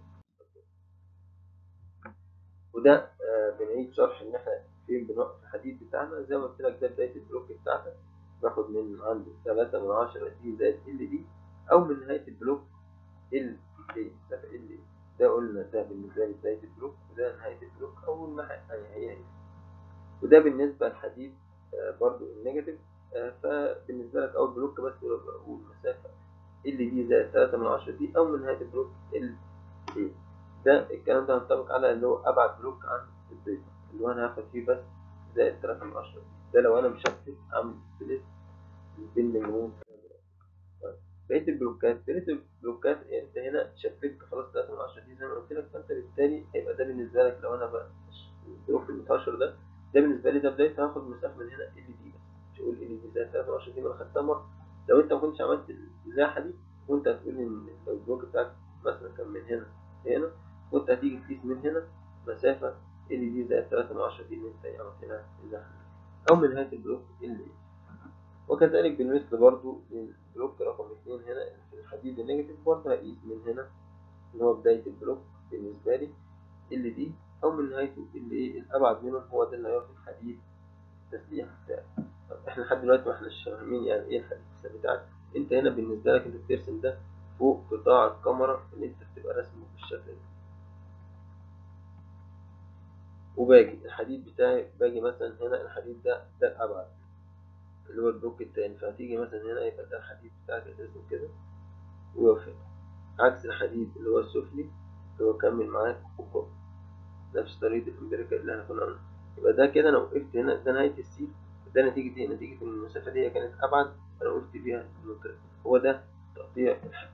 وده آه بنعيد شرح إن إحنا فين بنوقف الحديد بتاعنا زي ما قلت لك ده بداية البلوك بتاعتك باخد من عند تلاتة من عشرة دي زائد ال دي أو من نهاية البلوك ال دي مسافة ال دي ده قلنا ده بالنسبة لي بداية البلوك وده نهاية البلوك أو الناحية التانية هي هي وده بالنسبة للحديد آه برضو النيجاتيف آه فبالنسبة لك أول بلوك بس بقول مسافة ال دي زائد تلاتة من عشرة دي أو من نهاية البلوك ال دي ده الكلام ده هنطبق على اللي هو أبعد بلوك عن الداتا اللي هو أنا هاخد فيه بس زائد تلاتة من عشرة ده لو أنا مشفت أعمل سبليت البندنج مون بقية البلوكات بقية البلوكات أنت هنا شفت خلاص تلاتة من عشرة دي زي ما قلت لك فأنت بالتالي هيبقى ده بالنسبة لك لو أنا بقى البلوك المتهشر ده ده بالنسبة لي ده بداية هاخد مسافة من هنا ال دي بس مش هقول ال دي زائد تلاتة من عشرة دي ما أنا خدتها مرة لو أنت ما كنتش عملت الإزاحة دي كنت هتقول إن لو البلوك بتاعك مثلا كان من هنا لهنا كنت هتيجي تقيس من هنا مسافة ال دي زائد تلاتة من عشرة دي اللي أنت عملت لها إزاحة أو من نهاية البلوك ال دي وكذلك بالنسبة برضو للبلوك رقم اتنين هنا في الحديد النيجاتيف برضه هقيس من هنا اللي هو بداية البلوك بالنسبة لي ال دي أو من نهايته اللي إيه الأبعد منهم هو ده اللي هيقف الحديد التسليح بتاعي طب إحنا لحد دلوقتي ما إحناش فاهمين يعني إيه الحديد التسليح بتاعك أنت هنا بالنسبة لك أنت بترسم ده فوق قطاع الكاميرا اللي أنت بتبقى راسمه بالشكل ده وباجي الحديد بتاعي باجي مثلا هنا الحديد ده ده الأبعد اللي هو البلوك التاني فهتيجي مثلا هنا يبقى ده الحديد بتاعك اسمه كده ويوافق عكس الحديد اللي هو السفلي اللي هو كمل معاك وفوق نفس طريقة الامبريكا اللي احنا كنا عاملينها يبقى ده كده انا وقفت هنا ده نهاية السيف ده نتيجة ايه؟ نتيجة ان المسافة دي كانت أبعد فأنا وقفت بيها في المنطقة هو ده تقطيع الحديد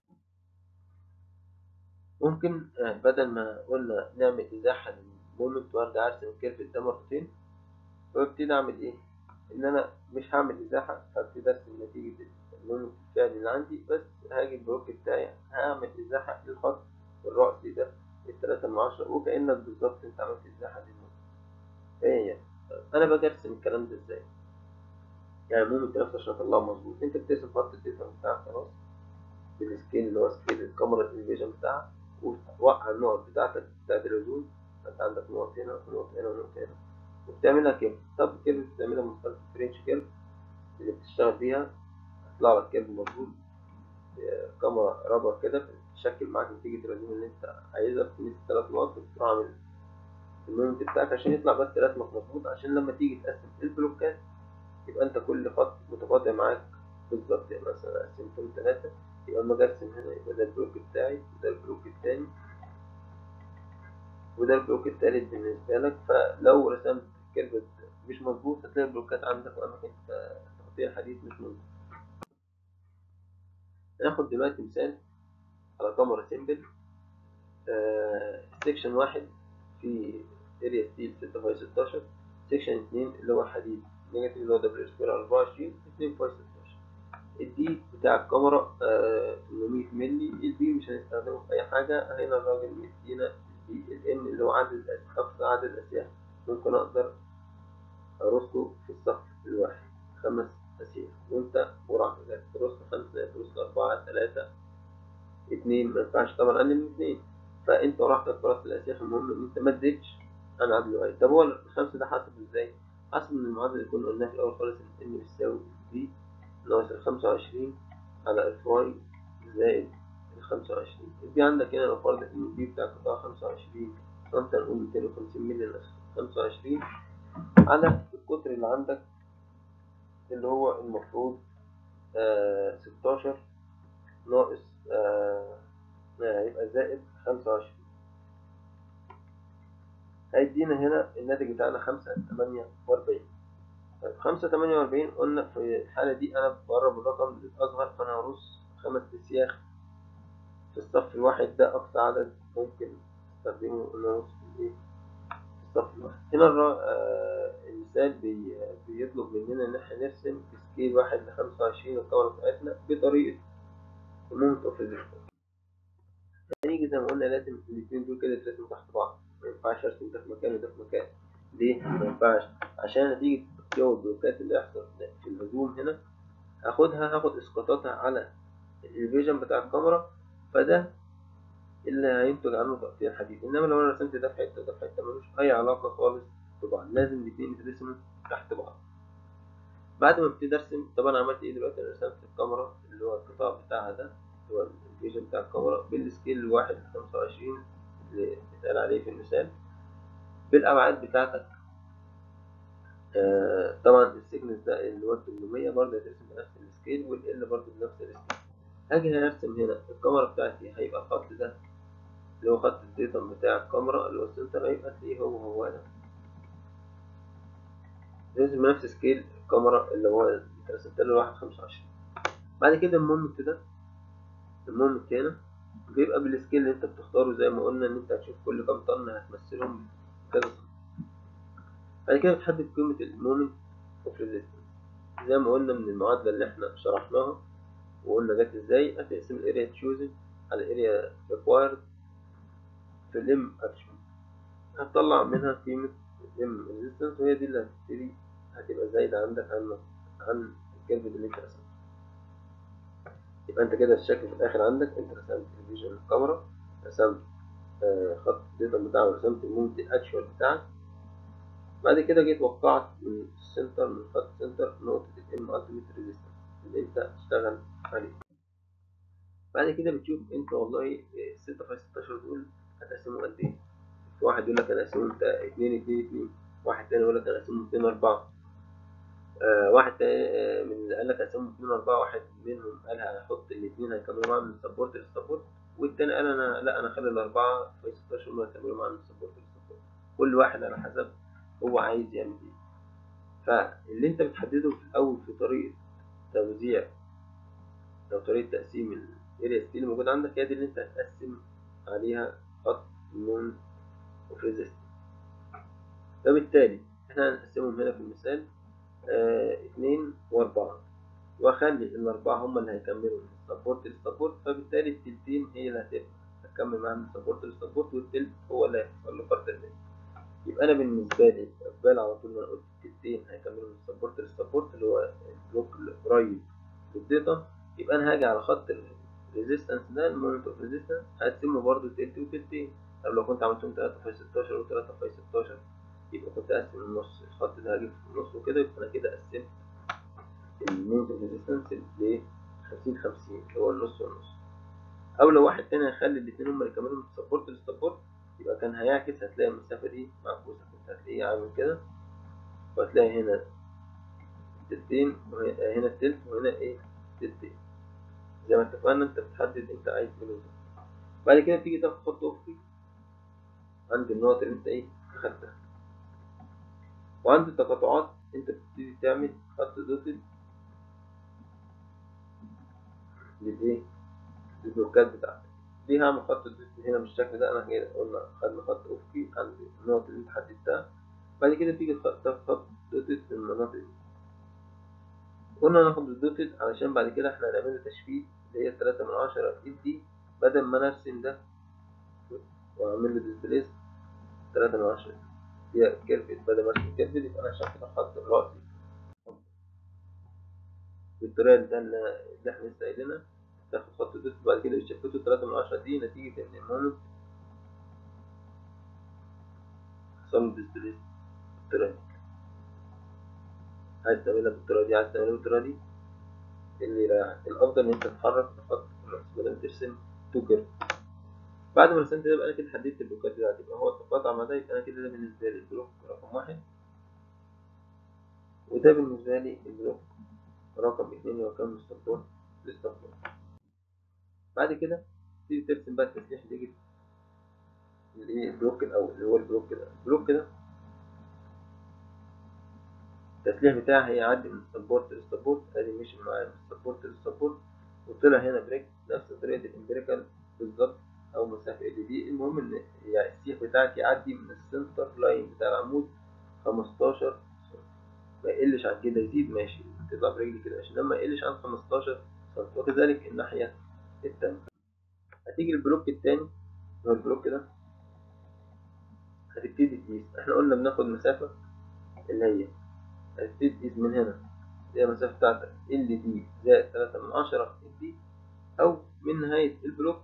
ممكن بدل ما قلنا نعمل إزاحة للمومنت وارجع أرسم الكيرف ده مرتين فابتدي أعمل إيه؟ إن أنا مش هعمل إزاحة فابتدي أرسم نتيجة المومنت الفعلي اللي عندي بس هاجي البلوك بتاعي هعمل إزاحة للخط الرأسي ده التلاتة من عشرة وكأنك بالظبط أنت عملت إزاحة للمومنت إيه يعني أنا باجي أرسم الكلام ده إزاي؟ يعني المومنت نفسه عشان أطلعه مظبوط أنت بترسم خط الديتا بتاعك خلاص بالسكيل اللي هو سكيل الكاميرا الفيجن بتاعها وتوقع النقط بتاعتك بتاعت الرسوم انت عندك نقط هنا ونقط هنا ونقط هنا وبتعملها كيرف طب الكيرف بتعملها من خلال الفرنش كيرف اللي بتشتغل بيها هيطلع لك كيرف مظبوط كاميرا رابر كده بتشكل معاك نتيجة الرسوم اللي انت عايزها في نفس ثلاث نقط وتروح عامل المومنت بتاعك عشان يطلع بس رسمك مظبوط عشان لما تيجي تقسم البلوكات يبقى انت كل خط متقاطع معاك بالظبط يعني مثلا قسمتهم ثلاثة يبقى لما ارسم هنا يبقى ده البلوك بتاعي وده البلوك التاني وده البلوك التالت بالنسبة لك فلو رسمت كيرف مش مظبوط هتلاقي البلوكات عندك وأماكن تغطية حديد مش مظبوط ناخد دلوقتي مثال على كاميرا سيمبل آه سيكشن واحد في اريا ستيل ستة باي ستاشر سيكشن اتنين اللي هو حديد نيجاتيف اللي هو دبليو سكوير أربعة وعشرين اتنين باي ستاشر الدي بتاع الكاميرا آه 800 مللي البي مش هنستخدمه في أي حاجة هنا الراجل مدينا الان اللي هو عدد أقصى عدد أسياخ ممكن أقدر أرصه في الصف الواحد خمس أسياخ وأنت براحتك ترص خمسة ترص أربعة ثلاثة اتنين ما ينفعش طبعا أقل من اتنين فأنت براحتك في رص الأسياخ المهم إن أنت ما تزيدش عن عدد الواحد طب هو الخمسة ده حسب إزاي؟ حسب من المعادلة اللي كنا قلناها في الأول خالص إن ان بيساوي دي ناقص الخمسة وعشرين على اف واي زائد الخمسة وعشرين دي عندك هنا لو فرضت ان البي بتاع قطاع خمسة وعشرين فانت نقول ميتين وخمسين مللي ناقص خمسة وعشرين على القطر اللي عندك اللي هو المفروض آه ستاشر ناقص آه هيبقى زائد خمسة وعشرين هيدينا هنا الناتج بتاعنا خمسة تمانية وأربعين طيب خمسة تمانية وأربعين قلنا في الحالة دي أنا بقرب الرقم للأصغر فأنا هرص خمس أسياخ في الصف الواحد ده أقصى عدد ممكن استخدمه إن أرص في الإيه في الصف الواحد هنا آه المثال بي بيطلب مننا إن إحنا نرسم سكيل واحد لخمسة وعشرين الكاميرا بتاعتنا بطريقة المومنت أوف ريزيستنس هنيجي زي ما قلنا لازم الاتنين دول كده يترسموا تحت بعض ما ينفعش أرسم ده في مكان وده في مكان ليه؟ ما ينفعش عشان نتيجة جو البلوكات اللي هيحصل في الهجوم هنا هاخدها هاخد اسقاطاتها على الفيجن بتاع الكاميرا فده اللي هينتج عنه تقطيع الحديد انما لو انا رسمت ده في حته وده في حته ملوش اي علاقه خالص ببعض لازم الاتنين يترسموا تحت بعض بعد ما ابتدي ارسم طبعا عملت ايه دلوقتي انا رسمت الكاميرا اللي هو القطاع بتاعها ده اللي هو الفيجن بتاع الكاميرا بالسكيل الواحد لخمسة وعشرين اللي اتقال عليه في المثال بالابعاد بتاعتك آه طبعا السيجنس ده اللي هو 800 برضه هترسم بنفس السكيل والال برضه بنفس السكيل هاجي هرسم هنا الكاميرا بتاعتي هيبقى الخط ده اللي هو خط الديتم بتاع الكاميرا اللي هو السنتر هيبقى تلاقيه هو هو ده لازم بنفس سكيل الكاميرا اللي هو انت رسمت له واحد خمسة وعشرين بعد كده المومنت ده المومنت هنا بيبقى بالسكيل اللي انت بتختاره زي ما قلنا ان انت هتشوف كل كام طن هتمثلهم كذا طن بعد كده بتحدد قيمة المومنت اوف ريزيستنس زي ما قلنا من المعادلة اللي احنا شرحناها وقلنا جت ازاي هتقسم الاريا تشوزن على الاريا ريكوايرد في الام اكشن هتطلع منها قيمة الام ريزيستنس وهي دي اللي هتبتدي هتبقى زايدة عندك عن عن الكيرف اللي انت رسمته يبقى انت كده الشكل في الاخر عندك انت رسمت الفيجن الكاميرا رسمت آه خط الداتا بتاعك ورسمت المومنت الاكشوال بتاعك بعد كده جيت وقعت من السنتر من خط السنتر نقطة الام التيميت ريزيستنس اللي انت هتشتغل عليه بعد كده بتشوف انت والله الستة في ستاشر دول هتقسموا قد ايه في واحد يقول لك انا اقسمهم اتنين اتنين اتنين واحد تاني يقول لك انا اقسمهم اتنين اربعة آه واحد تاني آه، من اللي قال لك اقسمهم اتنين اربعة واحد منهم قال هحط الاتنين هيكملوا معايا من السبورت للسبورت والتاني قال انا لا انا اخلي الاربعة في 16 هم هيكملوا معايا من السبورت للسبورت كل واحد على حسب هو عايز يعمل ايه فاللي انت بتحدده في الاول في طريقة توزيع او طريقة تقسيم الاريا ستيل اللي موجود عندك هي دي اللي انت هتقسم عليها خط النون اوف ريزيستنس فبالتالي احنا هنقسمهم هنا في المثال اه اتنين واربعة واخلي الاربعة هما اللي هيكملوا من السبورت للسبورت فبالتالي التلتين هي اللي هتبقى هتكمل معاها من السبورت للسبورت والتلت هو اللي هيحصل له فرق الميل يبقى انا بالنسبة لي في بالي على طول ما انا قلت التلتين هيكملوا من السبورت للسبورت اللي هو البلوك القريب للداتا يبقى انا هاجي على خط الريزيستنس ده المومنت اوف ريزيستنس هقسمه برضه تلت وتلتين طب لو كنت عملتهم 3 في 16 و3 في 16 يبقى كنت اقسم النص الخط ده هجيب في النص وكده يبقى انا كده قسمت المومنت اوف ريزيستنس ل 50 50 اللي هو النص والنص او لو واحد تاني هيخلي الاتنين هما اللي يكملوا من السبورت للسبورت يبقى كان هيعكس هتلاقي المسافة دي معكوسة كنت هتلاقيه عامل كده وهتلاقي هنا تلتين وهنا التلت وهنا ايه تلتين زي ما اتفقنا انت بتحدد انت عايز منه بعد كده تيجي تاخد خط افقي عند النقط اللي انت ايه خدتها وعند التقاطعات انت بتبتدي تعمل خط دوتد للايه للبلوكات بتاعتك دي هعمل خط دوتد هنا بالشكل ده انا كده قلنا خدنا خط افقي عند النقط اللي انت حددتها بعد كده تيجي تاخد خط دوتد في المناطق دي قلنا ناخد الدوتد علشان بعد كده احنا هنعمل له تشفيت اللي هي تلاتة من عشرة في دي بدل ما انا ارسم ده واعمل له ديسبليس تلاتة من عشرة هي كيرفت بدل ما ارسم كيرفت يبقى انا عشان كده خط الرأسي بالطريقة اللي, اللي احنا لسه قايلينها تاخد خط الدوتد بعد كده يشفته تلاتة من عشرة دي نتيجة ان المومنت حصل له ديسبليس بالطريقة دي عايز تعملها بالطريقة دي عايز تعملها بالطريقة دي اللي يريحك الأفضل إن أنت تحرك تحط الرأس بدل ما ترسم تو كيرف بعد ما رسمت ده يبقى أنا كده حددت البلوكات بتاعتي يبقى هو التقاطع مع ده يبقى أنا كده ده بالنسبة لي البلوك رقم واحد وده بالنسبة لي البلوك رقم اتنين هو كام السبورت للسبورت بعد كده تيجي ترسم بقى التسليح اللي يجي الايه البلوك الأول اللي هو البلوك ده البلوك ده التسليح بتاعي هيعدي من السبورت للسبورت ادي مشي معايا من السبورت للسبورت وطلع هنا بريك نفس طريقة الامبريكال بالظبط او مسافة ال دي المهم ان يعني السيخ بتاعك يعدي من السنتر لاين بتاع العمود 15 سم ما يقلش عن كده يزيد ماشي تطلع برجلي كده ماشي لما يقلش عن 15 سم وكذلك الناحية التانية هتيجي البلوك التاني هو البلوك ده هتبتدي تقيس احنا قلنا بناخد مسافة اللي هي هتبتدي تقيس من هنا اللي هي المسافة بتاعتك ال دي زائد تلاتة من عشرة ال دي أو من نهاية البلوك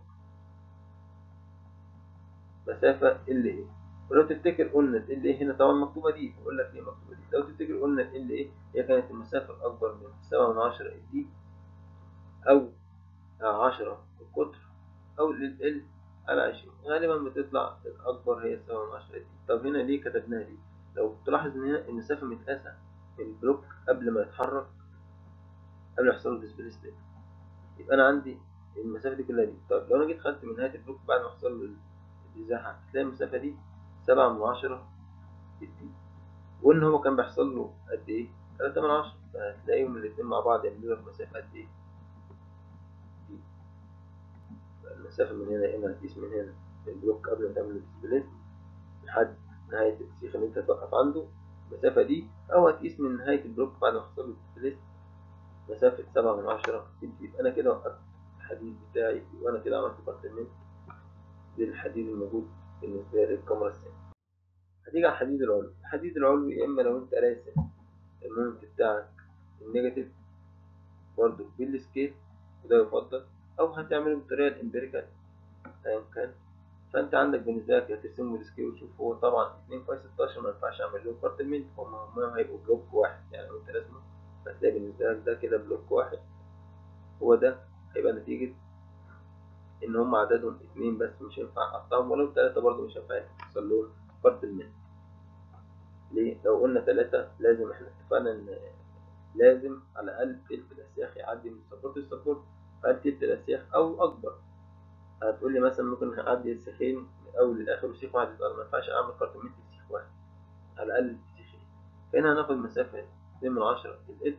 مسافة ال ايه ولو تفتكر قلنا ال ايه هنا طبعا مكتوبة دي بقول لك ليه مكتوبة دي لو تفتكر قلنا ال ايه هي كانت المسافة الأكبر من سبعة من عشرة ال دي أو عشرة القطر أو ال ال على عشرين غالبا بتطلع الأكبر هي سبعة من عشرة دي طب هنا ليه كتبناها دي لو تلاحظ إن هنا المسافة متقاسة البلوك قبل ما يتحرك قبل ما يحصل له ديسبيسمنت يبقى انا عندي المسافه دي كلها دي طب لو انا جيت خدت من نهايه البلوك بعد ما حصل له الازاحه هتلاقي المسافه دي سبعة من عشرة دي وان هو كان بيحصل له قد ايه تلاتة من عشرة فهتلاقيهم الاتنين مع بعض يعملوا لك مسافه قد ايه دي المسافه من هنا هنا هتقيس من هنا البلوك قبل ما تعمل الديسبليس لحد نهايه السيخ اللي انت هتوقف عنده المسافة دي أو هتقيس من نهاية البلوك بعد ما حصل له ديسبليس مسافة سبعة من عشرة يبقى أنا كده وقفت الحديد بتاعي وأنا كده عملت بارتمنت للحديد الموجود بالنسبة للكاميرا الثانية هتيجي على الحديد العلوي الحديد العلوي يا إما لو أنت راسم المومنت بتاعك النيجاتيف برضه بالسكيل وده يفضل أو هتعمله بالطريقة الإمبيريكال أيا كان فانت عندك بالنسبه لك هترسمه بالسكيل وتشوف هو طبعا 2 باي 16 ما ينفعش اعمل له بارتمنت هما هما هيبقوا بلوك واحد يعني لو انت راسمه هتلاقي بالنسبه لك ده كده بلوك واحد هو ده هيبقى نتيجه ان ان هم عددهم اتنين بس مش هينفع اقطعهم ولو تلاتة برضه مش هينفع يحصل لهم فرط المال ليه؟ لو قلنا تلاتة لازم احنا اتفقنا ان لازم على الاقل تلت الاسياخ يعدي من سبورت لسبورت فقال تلت الاسياخ او اكبر هتقول لي مثلا ممكن اعدي السيخين من اول للاخر وسيخ واحد يبقى ما ينفعش اعمل كارتوميت سيخ واحد على الاقل سيخين فهنا هناخد مسافة اتنين من عشرة في الإد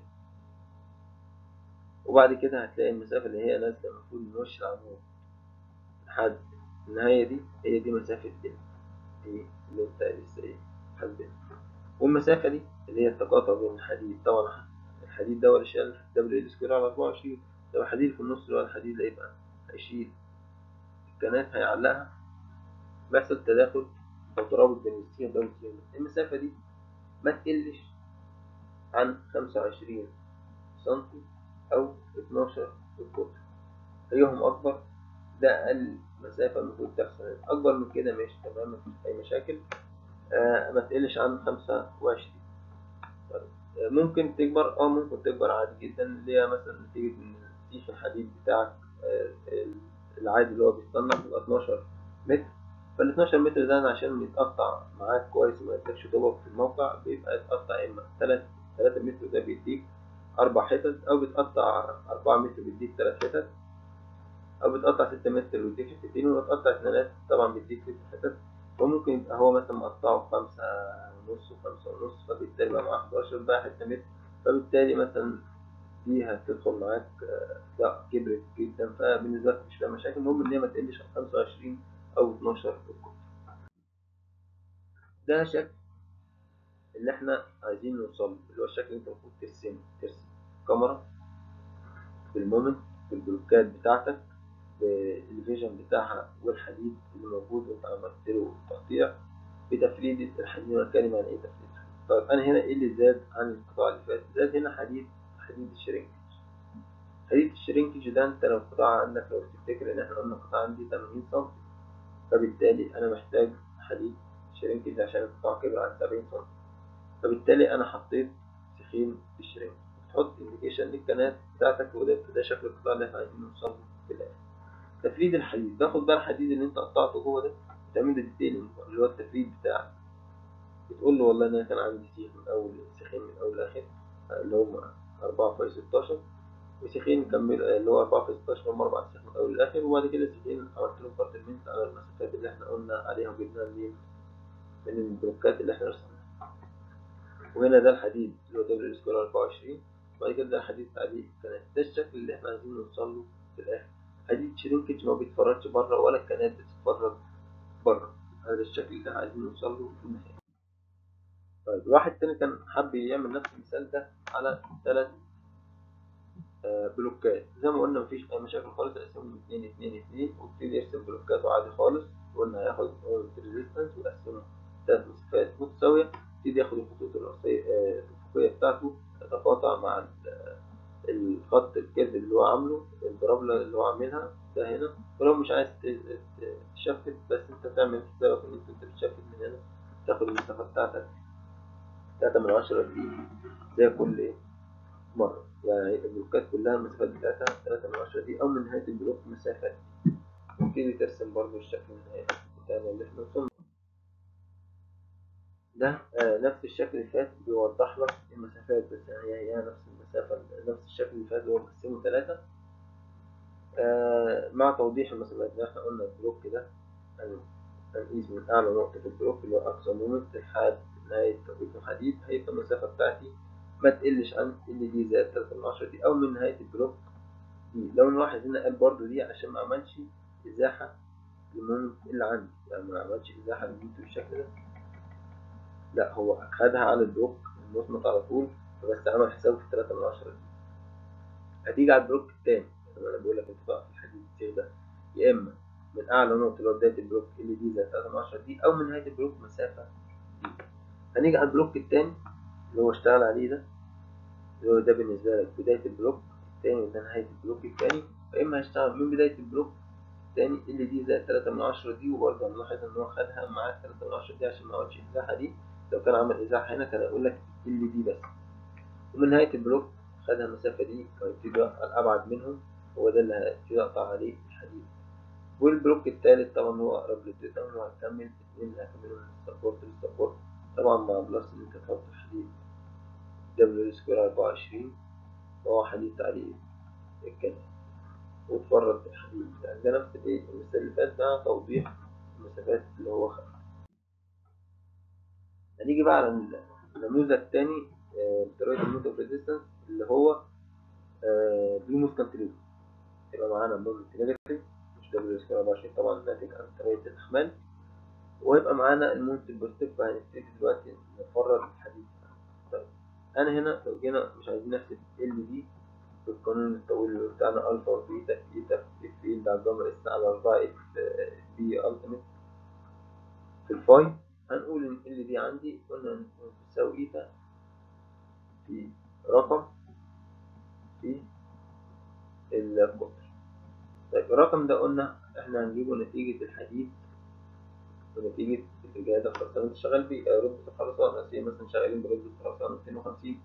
وبعد كده هتلاقي المسافة اللي هي نازلة المفروض من وش العمود لحد النهاية دي هي دي مسافة ال دي اللي انت لسه ايه حاسبها والمسافة دي اللي هي التقاطع بين الحديد طبعا الحديد ده ولا شال دبليو ال سكوير على 24 لو الحديد في النص اللي هو الحديد ده يبقى هيشيل الكنات هيعلقها بيحصل تداخل أو ترابط بين السين ده والسين المسافة دي ما تقلش عن 25 سنتي أو 12 في القطر أيهم أكبر ده أقل مسافة المفروض تحصل أكبر من كده ماشي تمام مفيش أي مشاكل آه ما تقلش عن 25 طيب آه ممكن تكبر اه ممكن تكبر عادي جدا اللي هي مثلا نتيجة إن سيخ الحديد بتاعك آه العادي اللي هو بيصنع بيبقى 12 متر فال 12 متر ده عشان يتقطع معاك كويس وما يدكش طبق في الموقع بيبقى يتقطع إما 3 3 متر ده بيديك أربع حتت أو بتقطع أربعة متر بيديك تلات حتت أو بتقطع ستة متر بيديك حتتين وبتقطع اتنينات طبعا بيديك ست حتت وممكن يبقى هو مثلا مقطعه خمسة ونص وخمسة ونص فبالتالي بقى معاه 11 بقى حتة متر فبالتالي مثلا دي هتدخل معاك لا كبرت جدا فبالنسبة لك مش فيها مشاكل المهم إن هي ما تقلش عن 25 أو 12 في القطر ده شكل اللي احنا عايزين نوصل له اللي هو الشكل اللي انت المفروض ترسمه ترسم كاميرا بالمومنت بالبلوكات بتاعتك بالفيجن بتاعها والحديد اللي موجود وانت عملت له تقطيع بتفريدة الحديد وانا اتكلم عن ايه تفريدة الحديد طيب انا هنا ايه اللي زاد عن القطاع اللي فات زاد هنا حديد حديد الشرينكج حديد الشرينكج ده انت لو القطاع عندك لو تفتكر ان احنا قلنا القطاع عندي 80 سم فبالتالي انا محتاج حديد شرينكج عشان القطاع كبر عن 70 سم فبالتالي انا حطيت سخين في الشرينكج تحط انديكيشن للكنات بتاعتك وده ده شكل القطاع اللي احنا عايزين نوصل له في الاخر تفريد الحديد تاخد بقى الحديد اللي انت قطعته جوه ده تعمل له ديتيلنج اللي هو التفريد بتاعك بتقول له والله انا كان عندي سيخ من اول سيخين من اول لاخر اللي هم 4 في 16 وسيخين كمل اللي هو 4 في 16 هم 4 سيخ من اول لاخر وبعد كده سيخين عملت لهم بارتمنت على المسافات اللي احنا قلنا عليها وجبناها منين من البلوكات اللي احنا رسمناها وهنا ده الحديد اللي هو دبليو سكوير 24 وبعد كده ده الحديد تعليق الكنات ده الشكل اللي احنا عايزين نوصل له في الاخر حديد شرينكج ما بيتفرجش بره ولا الكنات بتتفرج بره هذا الشكل اللي عايزين نوصل له في النهاية طيب واحد تاني كان حب يعمل نفس المثال ده على ثلاث آه بلوكات زي ما قلنا مفيش اي مشاكل خالص اقسمهم اتنين اتنين اتنين وابتدي يرسم بلوكاته عادي خالص قلنا هياخد ريزيستنس ويقسمه ثلاث مسافات متساوية يبتدي ياخد الخطوط الرئيسية الأفقية بتاعته تتقاطع مع الخط الكيرف اللي هو عامله البرابلة اللي هو عاملها ده هنا ولو مش عايز تشفت بس انت تعمل حسابك ان انت بتشفت من هنا تاخد المسافة بتاعتك تلاتة من عشرة دي زي كل ايه مرة يعني البلوكات كلها المسافات بتاعتها تلاتة من عشرة دي أو من نهاية البلوك مسافة تبتدي ترسم برضو الشكل النهائي بتاعنا اللي احنا وصلنا ده آه نفس الشكل اللي فات بيوضح لك المسافات بس هي هي نفس المسافة نفس الشكل اللي فات اللي هو مقسمه ثلاثة آه مع توضيح المسافات اللي احنا قلنا البلوك ده هنقيس من أعلى نقطة في البلوك اللي هو أقصى مومنت لحد نهاية توقيت الحديد هيبقى المسافة بتاعتي ما تقلش عن اللي دي زائد تلاتة من عشرة دي أو من نهاية البلوك دي لو نلاحظ هنا قال برضو دي عشان ما عملش إزاحة للمومنت اللي عندي يعني ما عملش إزاحة للمومنت بالشكل ده لا هو خدها على البلوك المصمت على طول فبس عمل حسابه في تلاتة من عشرة دي هتيجي على البلوك التاني انا بقول لك انت بقى في الحديد السير ده يا اما من اعلى نقطة اللي هو بداية البلوك اللي دي زي تلاتة من عشرة دي او من نهاية البلوك مسافة دي هنيجي على البلوك التاني اللي هو اشتغل عليه ده اللي هو ده بالنسبة لك بداية البلوك التاني وده نهاية البلوك التاني فاما هشتغل من بداية البلوك التاني اللي دي زي تلاتة من عشرة دي وبرضه هنلاحظ ان هو خدها معاه تلاتة من عشرة دي عشان ما اقعدش الازاحة دي لو كان عمل ازاحة هنا كان اقول لك اللي دي بس ومن نهاية البلوك خدها المسافة دي ويبتدي الأبعد منهم هو ده اللي هيبتدي أقطع عليه الحديد والبلوك التالت طبعا هو اقرب للداتا وهنكمل اتنين هكملهم من السبورت للسبورت طبعا مع بلس ان انت تحط حديد دبليو سكوير اربعة وعشرين وهو حديد تعليق الكلام وتفرد الحديد يعني ده نفس الايه المثال اللي فات ده توضيح المسافات اللي هو خدها هنيجي بقى على النموذج التاني بطريقة الموت اوف ريزيستنس اللي هو بيموس كانتليفر يبقى معانا مومنت نيجاتيف مش دبليو سكوير 24 طبعا ناتج عن طريقة الأحمال ويبقى معانا المومنت البوزيتيف فهنبتدي دلوقتي نفرد الحديد طيب أنا هنا لو جينا مش عايزين نحسب ال دي بالقانون الطويل بتاعنا ألفا وبيتا في إيتا في اف إل على الجمع اس على 4 اف بي ألتيميت في الفاي هنقول إن ال دي عندي قلنا بتساوي إيتا في رقم في القطر طيب الرقم ده قلنا احنا هنجيبه نتيجة الحديد ونتيجة الجهاز الخرسانة اللي شغال بيه رتبة الخرسانة زي مثلا شغالين برتبة الخرسانة 250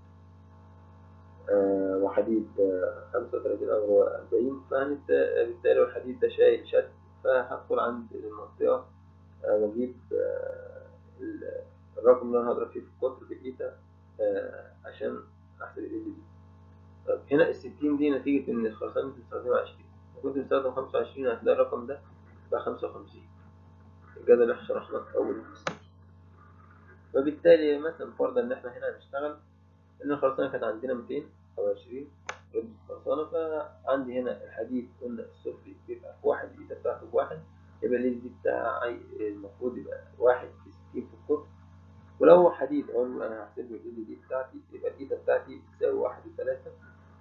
آه وحديد خمسة وتلاتين أو أربعين فبالتالي الحديد ده شايل شد فهدخل عند المنطقة آه بجيب آه الرقم اللي أنا هضرب فيه في القطر في الإيتا عشان أحسب ال دي طب هنا الستين دي نتيجة إن الخرسانة بتستخدمها عشرين كنت مستخدم خمسة وعشرين هتلاقي الرقم ده بقى خمسة وخمسين الجدول اللي احنا شرحناه في أول القصة فبالتالي مثلا فرضا إن احنا هنا هنشتغل إن الخرسانة كانت عندنا ميتين أو عشرين رتبة الخرسانة فعندي هنا الحديد قلنا السفلي بيبقى في واحد الإيتا بتاعته بواحد يبقى ال دي بتاعي المفروض يبقى واحد في ستين في القطر ولو حديد عمر أنا هحسب له ال دي بتاعتي يبقى الإيتا بتاعتي تساوي واحد وثلاثة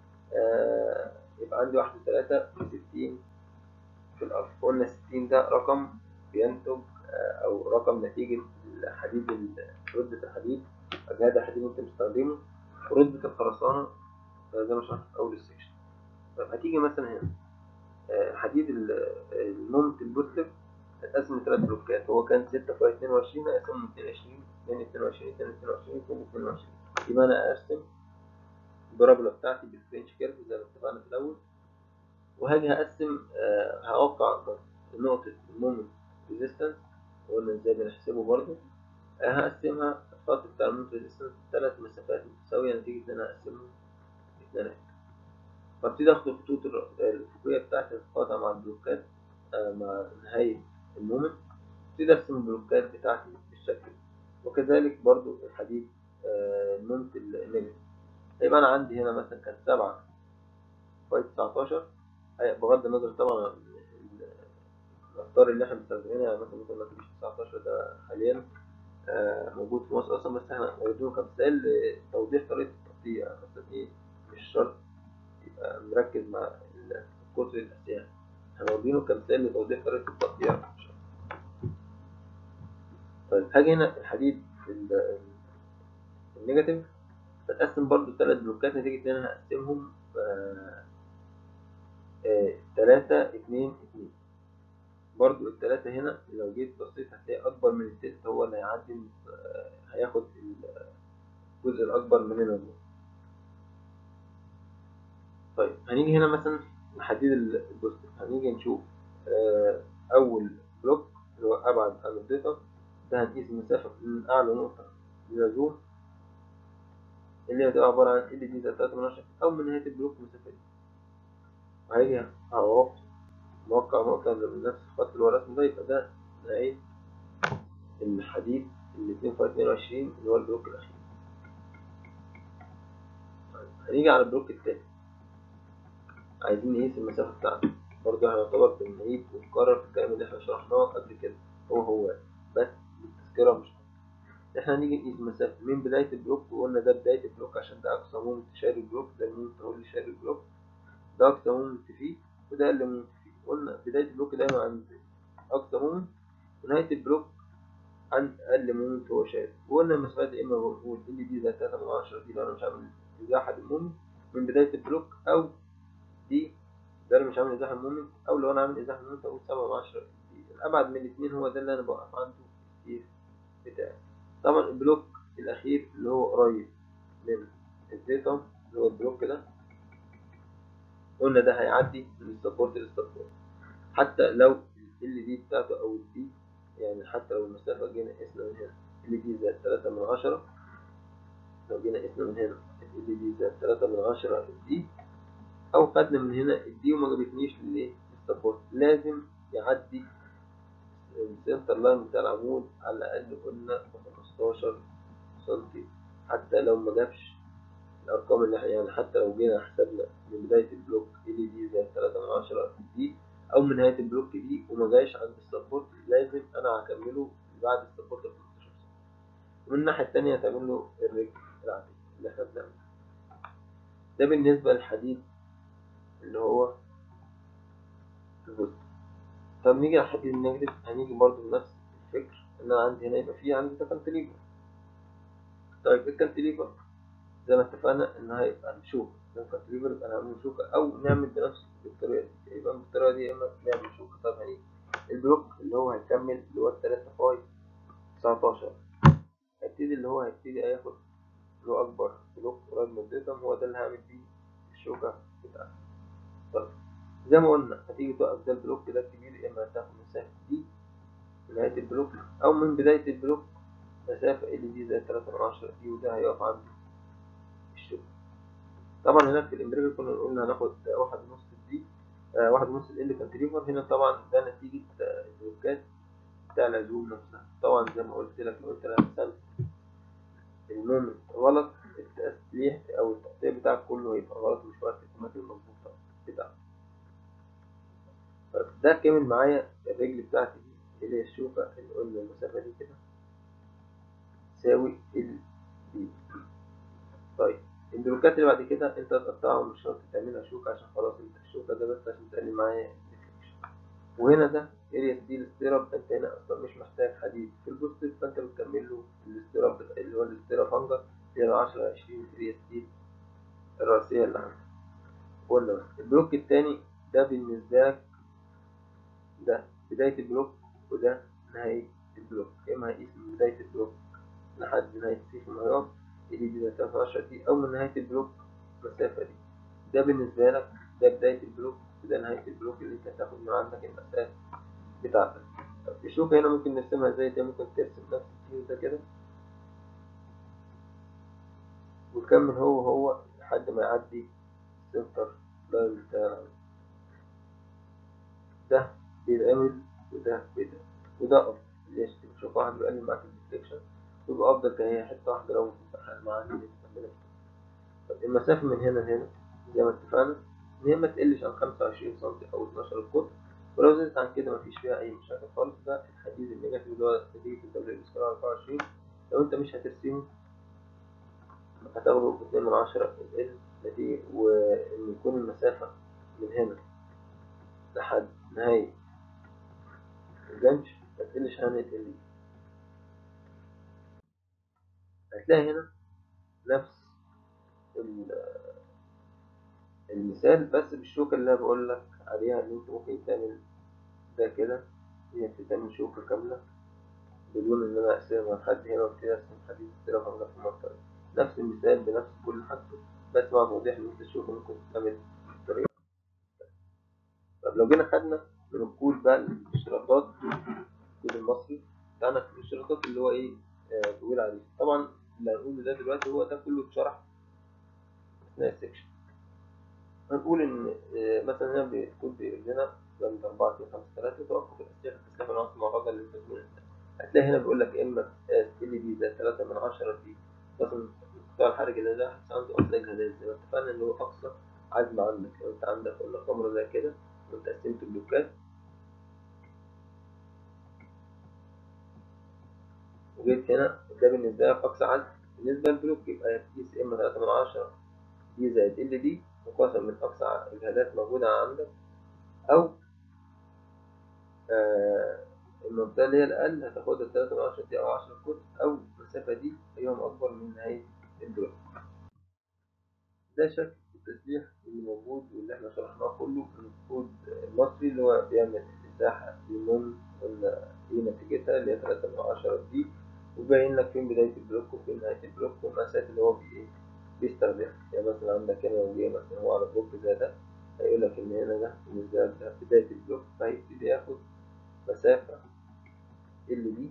آه يبقى عندي واحد وثلاثة في ستين في الألف قلنا ستين ده رقم بينتج آه أو رقم نتيجة الحديد ردة الحديد أجهاد الحديد ممكن تستخدمه وردة الخرسانة آه زي ما شرحت في أول السكشن طب هتيجي مثلا هنا آه حديد المومنت البوزيتيف هتقسم لثلاث بلوكات هو كان ستة في اتنين وعشرين هقسمهم اتنين وعشرين اتنين اتنين وعشرين اتنين اتنين وعشرين اتنين اتنين وعشرين يبقى أنا أقسم البرابولا بتاعتي بالفرنش كيرف زي ما اتفقنا في الأول وهاجي هقسم آه هوقع نقطة المومنت ريزيستنس وقلنا ازاي بنحسبه برضه آه هقسمها الخط بتاع المومنت ريزيستنس ثلاث مسافات متساوية نتيجة إن أنا أقسمهم اتنينات فابتدي آخد الخطوط الأفقية بتاعتي القاطعة مع البلوكات آه مع نهاية المومنت ابتدي أرسم البلوكات بتاعتي بالشكل وكذلك برضو الحديد آه المومنت النيجاتيف يبقى أنا عندي هنا مثلا كان سبعة فاي تسعتاشر بغض النظر طبعا الأخطار اللي احنا بنستخدمها يعني مثلا ممكن ما تجيش تسعتاشر ده حاليا آه موجود في مصر أصلا بس احنا واخدينه كمثال لتوضيح طريقة التقطيع مثلا إيه مش شرط يبقى مركز مع القطر الأسيان احنا واخدينه كمثال لتوضيح طريقة التقطيع طيب هاجي هنا الحديد النيجاتيف بتقسم برضو ثلاث بلوكات نتيجة إن أنا هقسمهم آه آه تلاتة اتنين اتنين برضو التلاتة هنا لو جيت بصيت هتلاقي أكبر من التلت هو اللي هيعدي آه هياخد الجزء الأكبر من هنا طيب هنيجي هنا مثلا نحدد البوزيتيف هنيجي نشوف أول بلوك اللي هو أبعد عن الداتا ده هنقيس المسافة من أعلى نقطة للزوم اللي هتبقى عبارة عن ال دي تلاتة من عشرة أو من نهاية البلوك المسافة دي وهيجي هوقع موقع نقطة من نفس الخط اللي هو الرسم ده يبقى ده نهاية الحديد اللي اتنين في اتنين وعشرين اللي هو البلوك الأخير هنيجي على البلوك التاني عايزين نقيس المسافة بتاعته برضه هنعتبر بنعيد ونكرر في الكلام اللي احنا شرحناه قبل كده هو هو بس التذكرة مش احنا هنيجي نقيس المسافة من بداية البلوك وقلنا ده بداية البلوك عشان ده أقصى مومنت شايل البلوك ده المومنت هو اللي شايل البلوك ده أقصى مومنت فيه وده أقل مومنت فيه قلنا بداية البلوك دايما عند أقصى مومنت ونهاية البلوك عند أقل مومنت هو شايل وقلنا المسافات يا إما بنقول ال دي زي تلاتة من عشرة دي لو أنا مش عامل إزاحة المومنت من بداية البلوك أو دي ده اللي مش عامل إزاحة المومنت أو لو أنا عامل إزاحة المومنت أقول سبعة من عشرة دي الأبعد من الاتنين هو ده اللي أنا بوقف عنده الكيس بتاعي طبعا البلوك الأخير اللي هو قريب من الداتا اللي هو البلوك ده قلنا ده هيعدي من السبورت للسبورت حتى لو ال دي بتاعته او الدي يعني حتى لو المسافة جينا قسنا من هنا ال دي زائد تلاتة من عشرة لو جينا قسنا من هنا ال دي زائد تلاتة من عشرة الدي أو خدنا من هنا الدي وما جابتنيش للإيه؟ للسبورت لازم يعدي السنتر لاين بتاع العمود على الأقل قلنا خمستاشر سنتي حتى لو ما جابش الأرقام اللي احنا يعني حتى لو جينا حسبنا من بداية البلوك ال دي زائد تلاتة من عشرة دي أو من نهاية البلوك دي وما جايش عند السبورت لازم أنا هكمله بعد السبورت ب 15 سنة ومن الناحية التانية هتعمل له الرجل العادية اللي احنا بنعمله ده بالنسبة للحديد اللي هو الجزء طب نيجي على الحديد النيجاتيف هنيجي برضه بنفس الفكر إن أنا عندي هنا يبقى فيه عندي ده كانتليفر طيب الكانتليفر زي ما اتفقنا إن هيبقى شوكة ده كانتليفر يبقى نعمل شوكة أو نعمل بنفس الطريقة دي يبقى بالطريقة دي يا إما نعمل شوكة طب هنيجي البلوك اللي هو هيكمل اللي هو التلاتة فاي تسعتاشر هيبتدي اللي هو هيبتدي هياخد اللي هو أكبر بلوك قريب من الديتم هو ده اللي هعمل بيه الشوكة بتاعتي طيب زي ما قلنا هتيجي توقف ده البلوك ده الكبير يا إما هتاخد مسافة دي من نهاية البلوك أو من بداية البلوك مسافة ال دي زي تلاتة من عشرة دي وده هيقف عندي الشوكة طبعا هناك في الامبريكا كنا قلنا هناخد واحد ونص دي آه واحد ونص ال كانتليفر هنا طبعا ده نتيجة آه البلوكات بتاع العزوم نفسها طبعا زي ما قلت لك لو انت رسمت المومنت غلط التسليح او التقطيع بتاعك كله هيبقى غلط مش واخد الكمات المظبوطة بتاعته ده كامل معايا الرجل بتاعتي دي اللي هي الشوكة اللي قلنا المسافة دي كده تساوي ال دي طيب البلوكات اللي بعد كده انت تقطعها مش شرط تعملها شوكة عشان خلاص انت الشوكة ده بس عشان تقلل معايا وهنا ده اريا ستيل ستيراب انت هنا اصلا مش محتاج حديد في البوستيف فانت بتكمل له الاستيراب اللي هو الاستيراب هانجر اللي هي 10 20 اريا ستيل الرئيسية اللي عندك قلنا بس البلوك التاني ده بالنسبة لك ده بداية البلوك وده نهاية البلوك يا اما هيقيس من بداية البلوك لحد نهاية سيف المعيار اللي دي 13 دي أو من نهاية البلوك المسافة دي ده بالنسبة لك ده بداية البلوك وده نهاية البلوك اللي انت هتاخد من عندك المسافة بتاعتك طب الشوكة هنا ممكن نرسمها ازاي ده ممكن ترسم نفس الكيو ده كده وتكمل هو هو لحد ما يعدي السنتر لاين بتاع ده بيتعمل وده بيتعمل وده أفضل ليش تشوف واحد بيقلل معاك الديتكشن يبقى أفضل كهي حتة واحدة لو متفتحة معاك طب المسافة من هنا لهنا زي ما اتفقنا إن هي ما تقلش عن خمسة وعشرين سنتي أو اتناشر القطر ولو زادت عن كده مفيش فيها أي مشاكل خالص ده الحديد النيجاتيف اللي هو نتيجة الدبليو سكوير أربعة وعشرين لو أنت مش هترسمه هتاخده باتنين من عشرة ال نتيجة وإن يكون المسافة من هنا لحد نهاية الجنش ما تقلش عن ال هتلاقي هنا نفس المثال بس بالشوكة اللي أنا بقول لك عليها إن أنت ممكن تعمل ده كده هي بتعمل شوكة كاملة بدون إن أنا أقسمها لحد هنا وابتدي أرسم حديد كده في المنطقة نفس المثال بنفس كل حاجته بس مع توضيح إن أنت الشوكة ممكن تتعمل بطريقة طب لو جينا خدنا من الكود بقى الاشتراطات الكود المصري بتاعنا في الاشتراطات اللي هو إيه طويل عليه طبعا اللي هنقوله ده دلوقتي هو ده كله اتشرح أثناء السكشن هنقول إن مثلا هنا بيكون بيقول لنا لما أربعة اتنين خمسة تلاتة توقف الأسلاك التسليح العنصر المعرضة للتسليح هتلاقي هنا بيقول لك إما قياس ال دي زائد تلاتة من عشرة دي مثلا القطاع الحرجي اللي ده عنده أقصى جهاز زي ما اتفقنا إن هو أقصى عزم عندك لو أنت عندك قلنا كاميرا زي كده وأنت قسمت البلوكات وجيت هنا ده بالنسبة لك أقصى عزم بالنسبة للبلوك يبقى تقيس إما تلاتة من عشرة دي زائد ال دي مقاسم من أقصى الجهازات موجودة عندك أو آه المنطقة اللي هي الأقل هتاخدها تلاتة من عشرة دي أو عشرة فوت أو المسافة دي أيهم أكبر من نهاية البلوك ده شكل التسليح اللي موجود واللي احنا شرحناه كله في الكود المصري اللي هو بيعمل مساحة لمن قلنا ايه نتيجتها اللي هي تلاتة من عشرة دي وباين لك فين بداية البلوك وفين نهاية البلوك والمسافات اللي هو بي ايه بيستخدمها يعني مثلا عندك هنا لو جه مثلا هو على بلوك زي ده هيقول لك إن هنا ده بالنسبة لك ده بداية البلوك فهيبتدي ياخد مسافة ال دي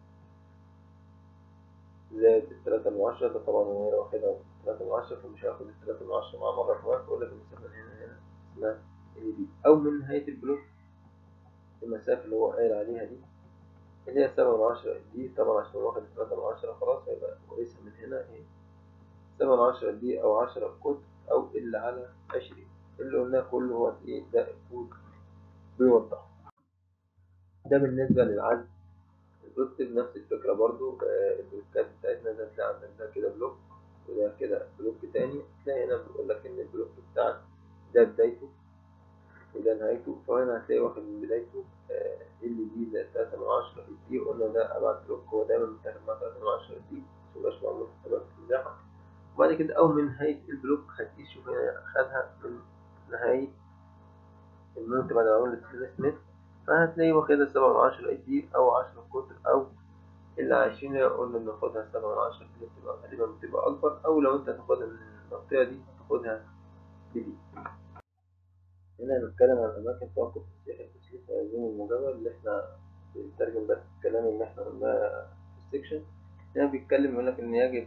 زائد التلاتة من عشرة ده طبعا هو هنا واخدها تلاتة من عشرة فمش هياخد التلاتة من عشرة مع مرة كمان فأقول لك المسافة من هنا هنا اسمها ال دي أو من نهاية البلوك المسافة اللي هو قايل عليها دي اللي هي سبعة من عشرة دي طبعا عشان واخد تلاتة من عشرة خلاص هيبقى كويسة من هنا اهي سبعة من عشرة دي أو عشرة كود أو ال على عشرين اللي قلناه كله هو ايه ده الكود بيوضح ده بالنسبة للعد البوستيف نفس الفكرة برضو آه البلوكات بتاعتنا ده تلاقي عندك ده كده بلوك وده كده بلوك تاني تلاقي هنا بيقول لك إن البلوك بتاعك ده بدايته وده نهايته فهنا هتلاقي واخد من بدايته ال دي زائد تلاتة من عشرة دي قلنا ده أبعد بلوك هو دايما بتاخد مع تلاتة من عشرة دي متبقاش معمول في حسابات المساحة وبعد كده أو من نهاية البلوك هتقيس شوف هنا خدها من نهاية المومنت بعد ما عمل السميث فهتلاقيه واخدها سبعة من عشرة دي أو عشرة قطر أو إلا عشرين قلنا بناخدها سبعة من عشرة دي بتبقى غالبا بتبقى أكبر أو لو أنت هتاخدها من المنطقة دي هتاخدها بدي هنا هنتكلم عن أماكن توقف السياحة التسليح وعزوم المجاورة اللي احنا بنترجم بس الكلام اللي احنا قلناه في السكشن هنا بيتكلم يقول لك إن يجب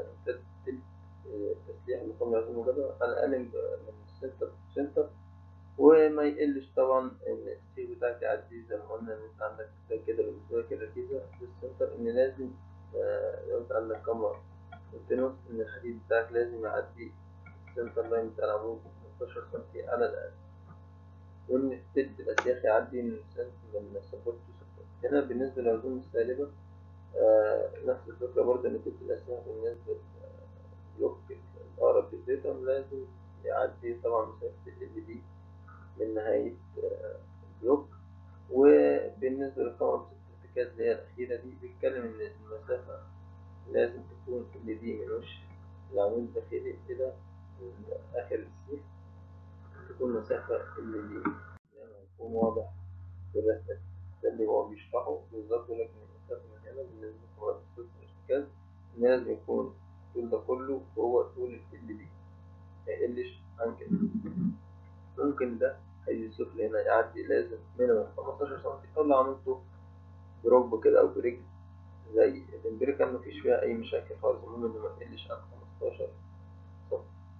التسليح المقام لعزوم المجاورة على الأقل من سنتر سنتر وما يقلش طبعا ان السي بتاعك يعدي زي ما قلنا ان انت عندك ده كده بالنسبه لك الركيزه في السنتر ان لازم آه لو انت عندك كاميرا كونتينوس ان الحديد بتاعك لازم يعدي السنتر لاين بتاع العمود 15 سم على الاقل وان التلت الاسياخ يعدي من سنتر من سبورت تو سبورت هنا بالنسبه للعزوم السالبه آه نفس الفكره برضه ان التلت الاسياخ بالنسبه للبلوك الاقرب للديتم لازم يعدي طبعا مسافه ال دي من نهاية البلوك وبالنسبة للكاميرا السيرتيفيكات اللي هي الأخيرة دي بيتكلم إن المسافة لازم تكون ال دي من وش العمود الداخلي إلى آخر السيف تكون مسافة ال دي يعني يكون واضح في الرسمة ده اللي هو بيشرحه بالظبط لكن المسافة من هنا بالنسبة لكاميرا السيرتيفيكات إن لازم يكون الطول ده كله هو طول ال دي ما يقلش عن كده ممكن ده هيجي السفل هنا يعدي لازم مينيمم 15 سم او لو عملته بركبة كده او برجل زي الامبريكال مفيش فيها اي مشاكل خالص المهم انه ما يقلش عن 15 سم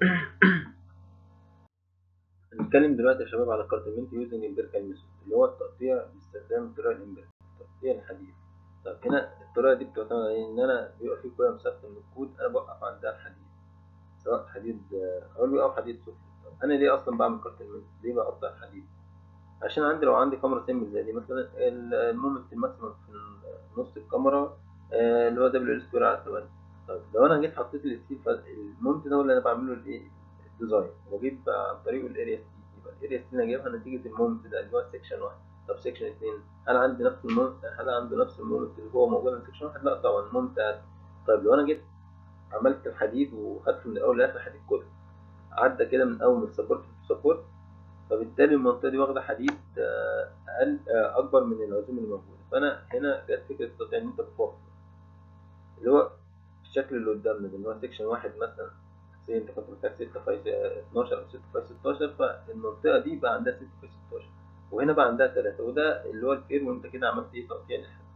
هنتكلم دلوقتي يا شباب على كارتمنت يوزنج امبريكال ميثود اللي هو التقطيع باستخدام الطريقة الامبريكال تقطيع الحديد طب هنا الطريقة دي بتعتمد على ان انا بيبقى في قيم ثابتة من الكود انا بوقف عندها الحديد سواء حديد علوي او حديد سفلي انا ليه اصلا بعمل كارتلمنت ليه بقطع الحديد عشان عندي لو عندي كاميرا سيمبل زي دي مثلا المومنت الماكسيمم في نص الكاميرا اللي هو دبليو سكوير على 8 طيب لو انا جيت حطيت الستيل فالمومنت ده هو اللي انا بعمله الايه الديزاين واجيب عن طريقه الاريا ستي يبقى الاريا ستي انا جايبها نتيجه المومنت ده اللي هو سيكشن 1 طب سيكشن 2 هل عندي نفس المومنت هل عنده نفس المومنت اللي هو موجود في سيكشن 1 لا طبعا المومنت عادي طيب لو انا جيت عملت الحديد وخدته من الاول لاخر الحديد كله عدى كده من اول من سبورت لسبورت فبالتالي المنطقه دي واخده حديد اقل اكبر من العزوم اللي موجوده فانا هنا جت فكره التقطيع ان انت بتوفر اللي هو الشكل اللي قدامنا ده اللي هو سيكشن واحد مثلا زي انت كنت محتاج 6 في 12 او 6 في 16 فالمنطقه دي بقى عندها 6 في 16 وهنا بقى عندها 3 وده اللي هو الكير وانت كده عملت ايه تقطيع للحديد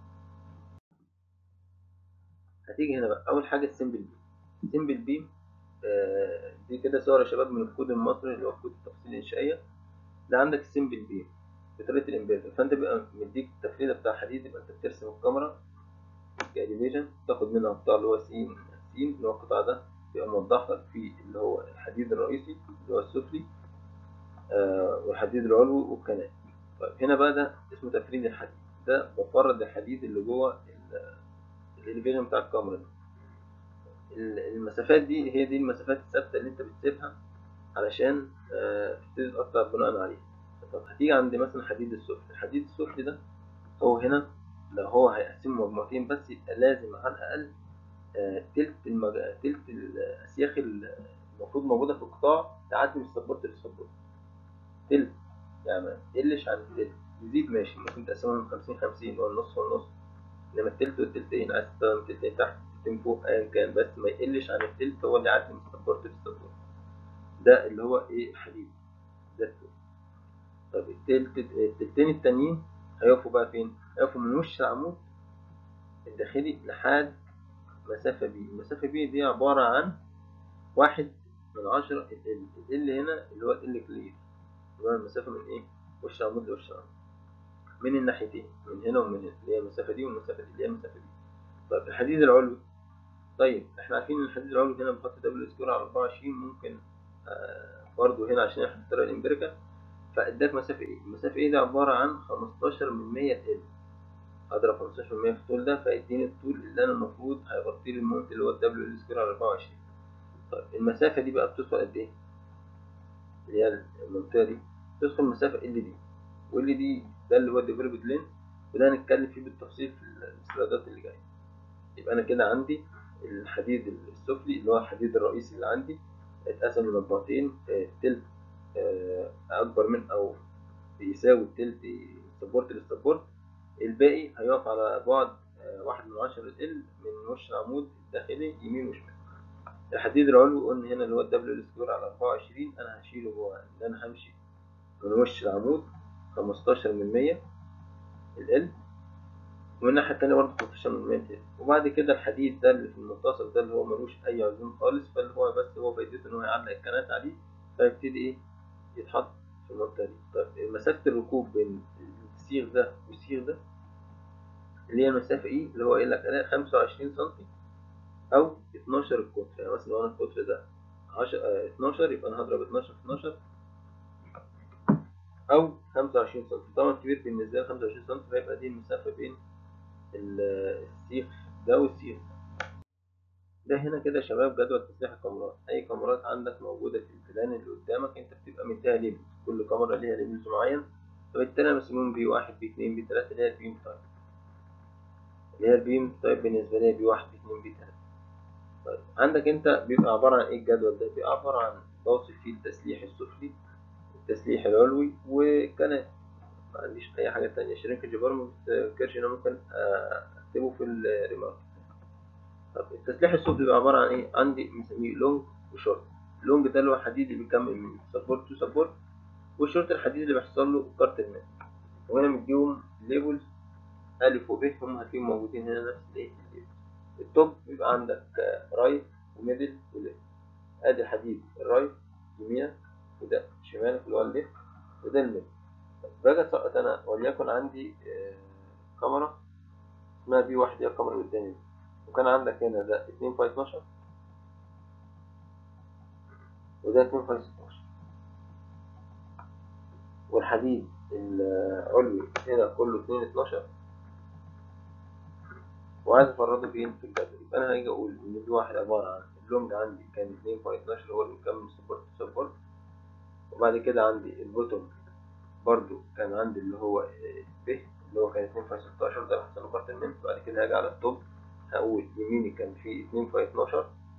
هتيجي هنا بقى اول حاجه السمبل بيم السمبل بيم آه دي كده صور يا شباب من الكود المصري اللي هو كود التفصيل الانشائيه ده عندك السمبل بيم بطريقه الامبيدر فانت بيبقى مديك التفريده بتاع حديد يبقى انت بترسم الكاميرا كاليفيجن تاخد منها القطاع اللي هو سين سين اللي هو القطاع ده بيبقى موضح لك فيه اللي هو الحديد الرئيسي اللي هو السفلي آه والحديد العلوي والكنات طيب هنا بقى ده اسمه تفريد الحديد ده بفرد الحديد اللي جوه الاليفيجن بتاع الكاميرا دي المسافات دي هي دي المسافات الثابتة اللي انت بتسيبها علشان تبتدي تقطع بناء عليها طب هتيجي عند مثلا حديد السفلي الحديد السفلي ده هو هنا لو هو هيقسمه مجموعتين بس يبقى لازم على الأقل تلت المج... تلت الأسياخ المفروض موجودة في القطاع تعدي من السبورت للسبورت تلت يعني ما تقلش عن التلت يزيد ماشي ممكن تقسمهم خمسين خمسين ولا نص والنص انما التلت والتلتين عايز تستخدم تلتين تحت تلتين فوق ايا كان بس ما يقلش عن التلت هو اللي يعدي من السبورت للسبورت ده اللي هو ايه الحديد ده التلت طب التلت التلتين التانيين هيقفوا بقى فين؟ هيقفوا من وش العمود الداخلي لحد مسافة بي المسافة بي دي عبارة عن واحد من عشرة ال ال هنا اللي هو ال كلير اللي هو المسافة من ايه؟ وش العمود لوش العمود من الناحيتين من هنا ومن هنا اللي هي المسافة دي والمسافة دي اللي هي المسافة دي طيب الحديد العلوي طيب احنا عارفين ان الحديد العلوي هنا بنحط دبل سكور على 24 ممكن آه برضه هنا عشان احنا الطريقة الامبريكال فاداك مسافة ايه؟ المسافة ايه دي عبارة عن 15 من 100 ال اضرب 15 من 100 في الطول ده فيديني الطول اللي انا المفروض هيغطي لي المومنت اللي هو الدبليو ال سكوير على 24 طيب المسافة دي بقى بتدخل قد ايه؟ اللي هي المنطقة دي تدخل مسافة ال دي وال دي ده اللي هو الديفلوبد لين وده هنتكلم فيه بالتفصيل في السلايدات اللي جاية يبقى انا كده عندي الحديد السفلي اللي هو الحديد الرئيسي اللي عندي اتقسم لمجموعتين تلت اكبر من او بيساوي التلت سبورت للسبورت الباقي هيقف على بعد واحد من عشرة ال من وش العمود الداخلي يمين وشمال الحديد العلوي قلنا هنا اللي هو الدبليو ال سكوير على أربعة وعشرين أنا هشيله هو إن أنا همشي من وش العمود خمستاشر من مية ال ومن الناحية التانية برضه خمستاشر من مية وبعد كده الحديد ده اللي في المنتصف ده اللي هو ملوش أي عزوم خالص فاللي هو بس هو فايدته إن هو يعلق الكنات عليه فيبتدي إيه يتحط في المنطقة دي طيب مسافة الركوب بين السيخ ده والسيخ ده اللي هي المسافة إيه اللي هو قايل لك أنا خمسة وعشرين سنتي أو اتناشر القطر يعني مثلا لو أنا القطر ده عشرة اتناشر يبقى أنا هضرب اتناشر في اتناشر أو خمسة وعشرين سنتي طبعا كبير بالنسبة لي خمسة وعشرين سنتي فيبقى دي المسافة بين السيخ ده والسيخ ده هنا كده يا شباب جدول تسليح الكاميرات أي كاميرات عندك موجودة في البلان اللي قدامك أنت بتبقى مديها ليبل كل كاميرا ليها ليبلز معين فبالتالي أنا مسميهم بي واحد بي اتنين بي تلاتة اللي هي البيم تايب اللي هي البيم تايب بالنسبة لي بي واحد بي اتنين بي تلاتة طيب عندك أنت بيبقى عبارة عن إيه الجدول ده؟ بيبقى عبارة عن بوصف فيه التسليح السفلي التسليح العلوي وكانت ما عنديش أي حاجة تانية شرينكج برمج كيرش أنا ممكن أكتبه في الريمارك طب التسليح السفلي بيبقى عبارة عن إيه؟ عندي مسميه لونج وشورت اللونج ده اللي هو الحديد اللي بيكمل من سبورت تو سبورت والشورت الحديد اللي بيحصل له كارت الماء وهنا مديهم ليبلز ألف وب هم هتلاقيهم موجودين هنا نفس الإيه التوب بيبقى عندك رايت وميدل وليفت ادي الحديد الرايت يمينك وده شمالك اللي هو الليفت وده الميدل باجي اسقط انا وليكن عندي كاميرا اسمها بي واحد هي الكاميرا اللي قدامي وكان عندك هنا ده اتنين فاي اتناشر وده اتنين فاي ستاشر والحديد العلوي هنا كله اتنين اتناشر وعايز افرده فين في الجدول يبقى انا هاجي اقول ان دي واحد عباره عن اللونج عندي كان 2.12 هو اللي مكمل سبورت سبورت وبعد كده عندي البوتوم برضو كان عندي اللي هو ب اللي هو كان 2.16 ده حصل له كارت المنت بعد كده هاجي على التوب هقول يميني كان فيه 2.12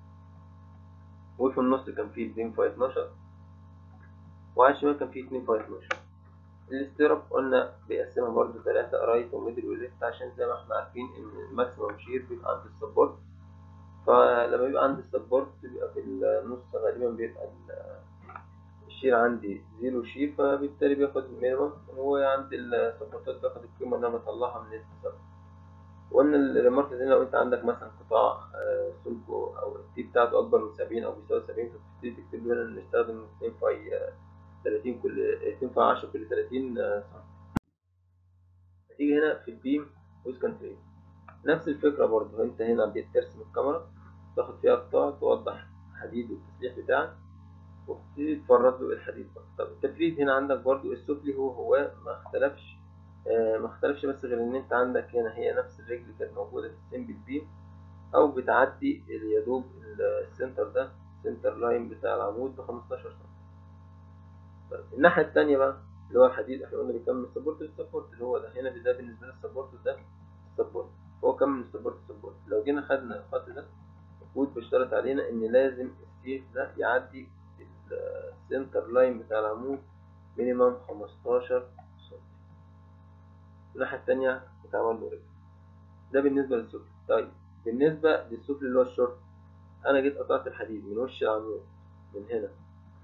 وفي النص كان فيه 2.12 وعلى الشمال كان فيه 2.12 الاستيراب قلنا بيقسمها برضو تلاتة رايت وميدل وليفت عشان زي ما احنا عارفين ان الماكسيموم شير بيبقى عند السبورت فلما بيبقى عند السبورت بيبقى في النص غالبا بيبقى الشير عندي زيرو شير فبالتالي بياخد المينيمم وهو عند السبورتات بياخد القيمة اللي انا بطلعها من السبورت وقلنا الريمارك دي لو انت عندك مثلا قطاع سمكه او التي بتاعته اكبر من سبعين او بيساوي سبعين فبتبتدي تكتب له هنا نستخدم اتنين فاي 30 كل 2 في 10 كل 30 سم هتيجي هنا في البيم ويز كنترول نفس الفكرة برضه انت هنا بترسم الكاميرا تاخد فيها قطاع توضح الحديد والتسليح بتاعك وتبتدي تفرد له الحديد بقى طب التفريد هنا عندك برضه السفلي هو هو ما اختلفش آه ما اختلفش بس غير ان انت عندك هنا هي نفس الرجل اللي كانت موجودة في السمبل بيم او بتعدي يدوب السنتر ده السنتر لاين بتاع العمود ب 15 سم طيب الناحية التانية بقى اللي هو الحديد احنا قلنا بيكمل سبورت للسبورت اللي هو ده هنا ده بالنسبة للسبورت ده السبورت هو كمل سبورت للسبورت لو جينا خدنا الخط ده المفروض بيشترط علينا ان لازم السيخ ده يعدي السنتر لاين بتاع العمود مينيمم 15 سم الناحية التانية بتعمل له رجل ده بالنسبة للسفلي طيب بالنسبة للسفلي اللي هو الشورت انا جيت قطعت الحديد من وش العمود من هنا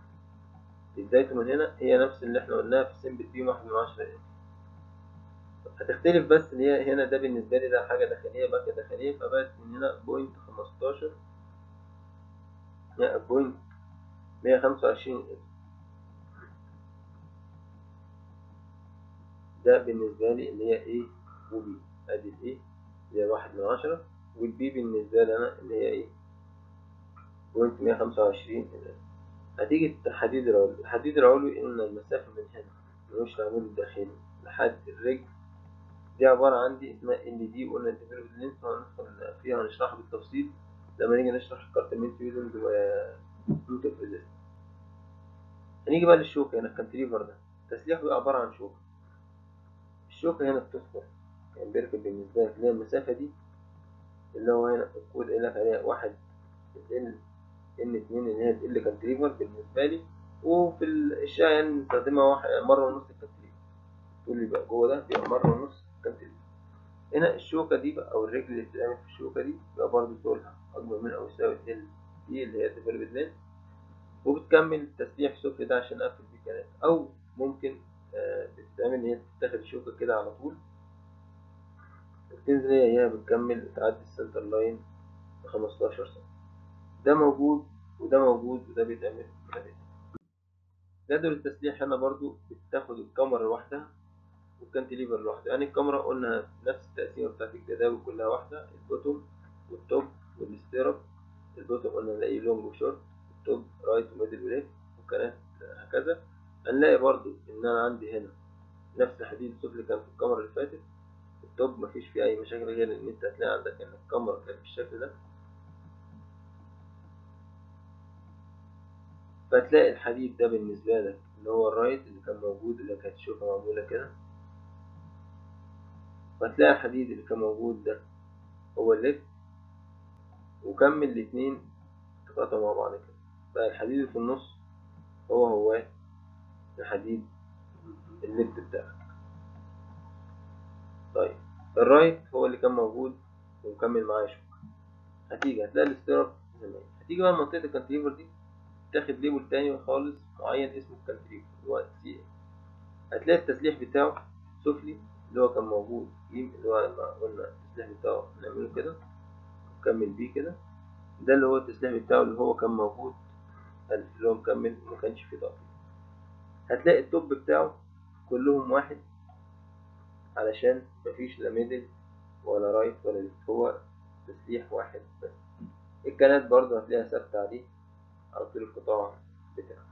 بدايته من هنا هي نفس اللي احنا قلناها في سمبل بي واحد من عشرة هتختلف بس اللي هي هنا ده بالنسبة لي ده حاجة داخلية باكية داخلية فبقت من هنا بوينت خمستاشر لا بوينت مية خمسة وعشرين ده بالنسبة لي اللي هي A و B ادي ال A اللي هي واحد من عشرة وال B بالنسبة لي انا اللي هي ايه بوينت مية خمسة وعشرين هتيجي الحديد العلوي الحديد العلوي قلنا المسافة من هنا ملوش العمود الداخلي لحد الرجل دي عبارة عندي اسمها ال دي قلنا الديفلوبد لينس هندخل فيها هنشرحها بالتفصيل لما نيجي نشرح الكارتمنت يوزنج وموتيف ريزيست هنيجي بقى للشوكة هنا الكانتليفر ده تسليحه بيبقى عبارة عن شوكة الشوكة هنا بتدخل يعني بيركب بالنسبة لك اللي هي المسافة دي اللي هو هنا الكود قال لك عليها واحد ال ان اتنين اللي هي ال كانتليفر بالنسبة لي وفي الشاي يعني نستخدمها واحد مرة ونص الكانتليفر تقول لي بقى جوه ده بيبقى مرة ونص الكانتليفر هنا الشوكة دي بقى أو الرجل اللي بتتعمل في الشوكة دي بيبقى برضه طولها أكبر من أو يساوي ال دي اللي هي ديفلوبد لينس وبتكمل التسليح السفلي ده عشان أقفل بيه كلام أو ممكن آه بتتعمل إن هي تتاخد الشوكة كده على طول وتنزل هي هي بتكمل تعدي السنتر لاين بخمستاشر سنتي ده موجود وده موجود وده بيتعمل وده بيتعمل جدول التسليح هنا برضو بتاخد الكاميرا لوحدها والكانتليفر لوحده يعني الكاميرا قلنا نفس التقسيمة بتاعت الجداول كلها واحدة البوتوم والتوب والستيرب البوتوم قلنا نلاقي لونج وشورت التوب رايت وميدل وليفت وكانت هكذا هنلاقي برضو ان انا عندي هنا نفس الحديد السفلي كان في الكاميرا اللي فاتت التوب مفيش فيه اي مشاكل غير ان انت هتلاقي عندك ان الكاميرا كانت بالشكل ده فتلاقي الحديد ده بالنسبة لك اللي هو الرايت اللي كان موجود اللي كانت الشوكة معمولة كده فتلاقي الحديد اللي كان موجود ده هو الليفت وكمل الاتنين اتقطعوا مع بعض كده بقى الحديد اللي في النص هو هو الحديد الليفت بتاعك طيب الرايت هو اللي كان موجود ومكمل معاه شوكة هتيجي هتلاقي الاستيراب زي ما هي هتيجي بقى منطقة الكانتليفر دي تاخد ليبل تاني خالص معين اسمه الكانتليفر اللي هو سي هتلاقي التسليح بتاعه سفلي اللي هو كان موجود جيم اللي هو لما قلنا التسليح بتاعه نعمله كده نكمل بيه كده ده اللي هو التسليح بتاعه اللي هو كان موجود اللي هو مكمل وما كانش فيه تقطيع هتلاقي التوب بتاعه كلهم واحد علشان مفيش لا ميدل ولا رايت ولا ليفت هو تسليح واحد بس الكنات برضه هتلاقيها ثابتة عليه على طول القطاع بتاعه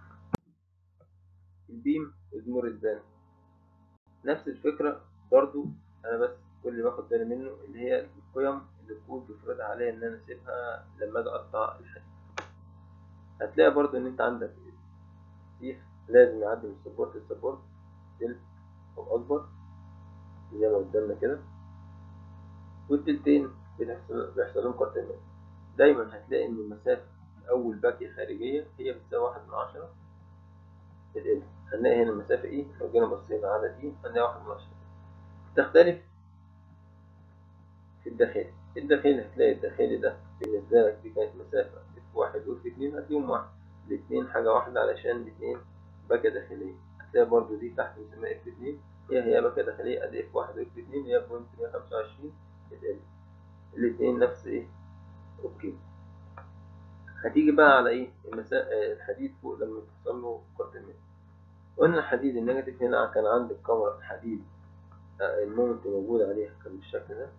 البيم وزمور الزان نفس الفكرة برضو أنا بس كل اللي باخد بالي منه اللي هي القيم اللي الكود بيفرضها عليا إن أنا أسيبها لما أجي أقطع الحديد هتلاقي برضو إن أنت عندك سيخ لازم يعدي من السبورت للسبورت تلت أو أكبر زي ما قدامنا كده والتلتين بيحصل بيحصل لهم كارتينات دايما هتلاقي إن المسافة أول باكية خارجية هي بتساوي واحد من عشرة ال هنلاقي هنا المسافة إيه لو جينا بصينا على دي هنلاقي واحد من عشرة تختلف في الداخلي الداخلي هتلاقي الداخلي ده بالنسبة لك دي كانت مسافة اف واحد واف اتنين هتلاقيهم واحد الاتنين حاجة واحدة علشان الاتنين باكية داخلية هتلاقي برضو دي تحت بنسميها اف اتنين هي هي باكية داخلية ادي اف واحد واف اتنين هي بوينت مية خمسة وعشرين ال الاتنين نفس ايه اوكي هتيجي بقى على ايه المسا... الحديد فوق لما توصل له كارتمنت قلنا الحديد النيجاتيف هنا كان عند الكاميرا الحديد المومنت موجود عليها كان بالشكل ده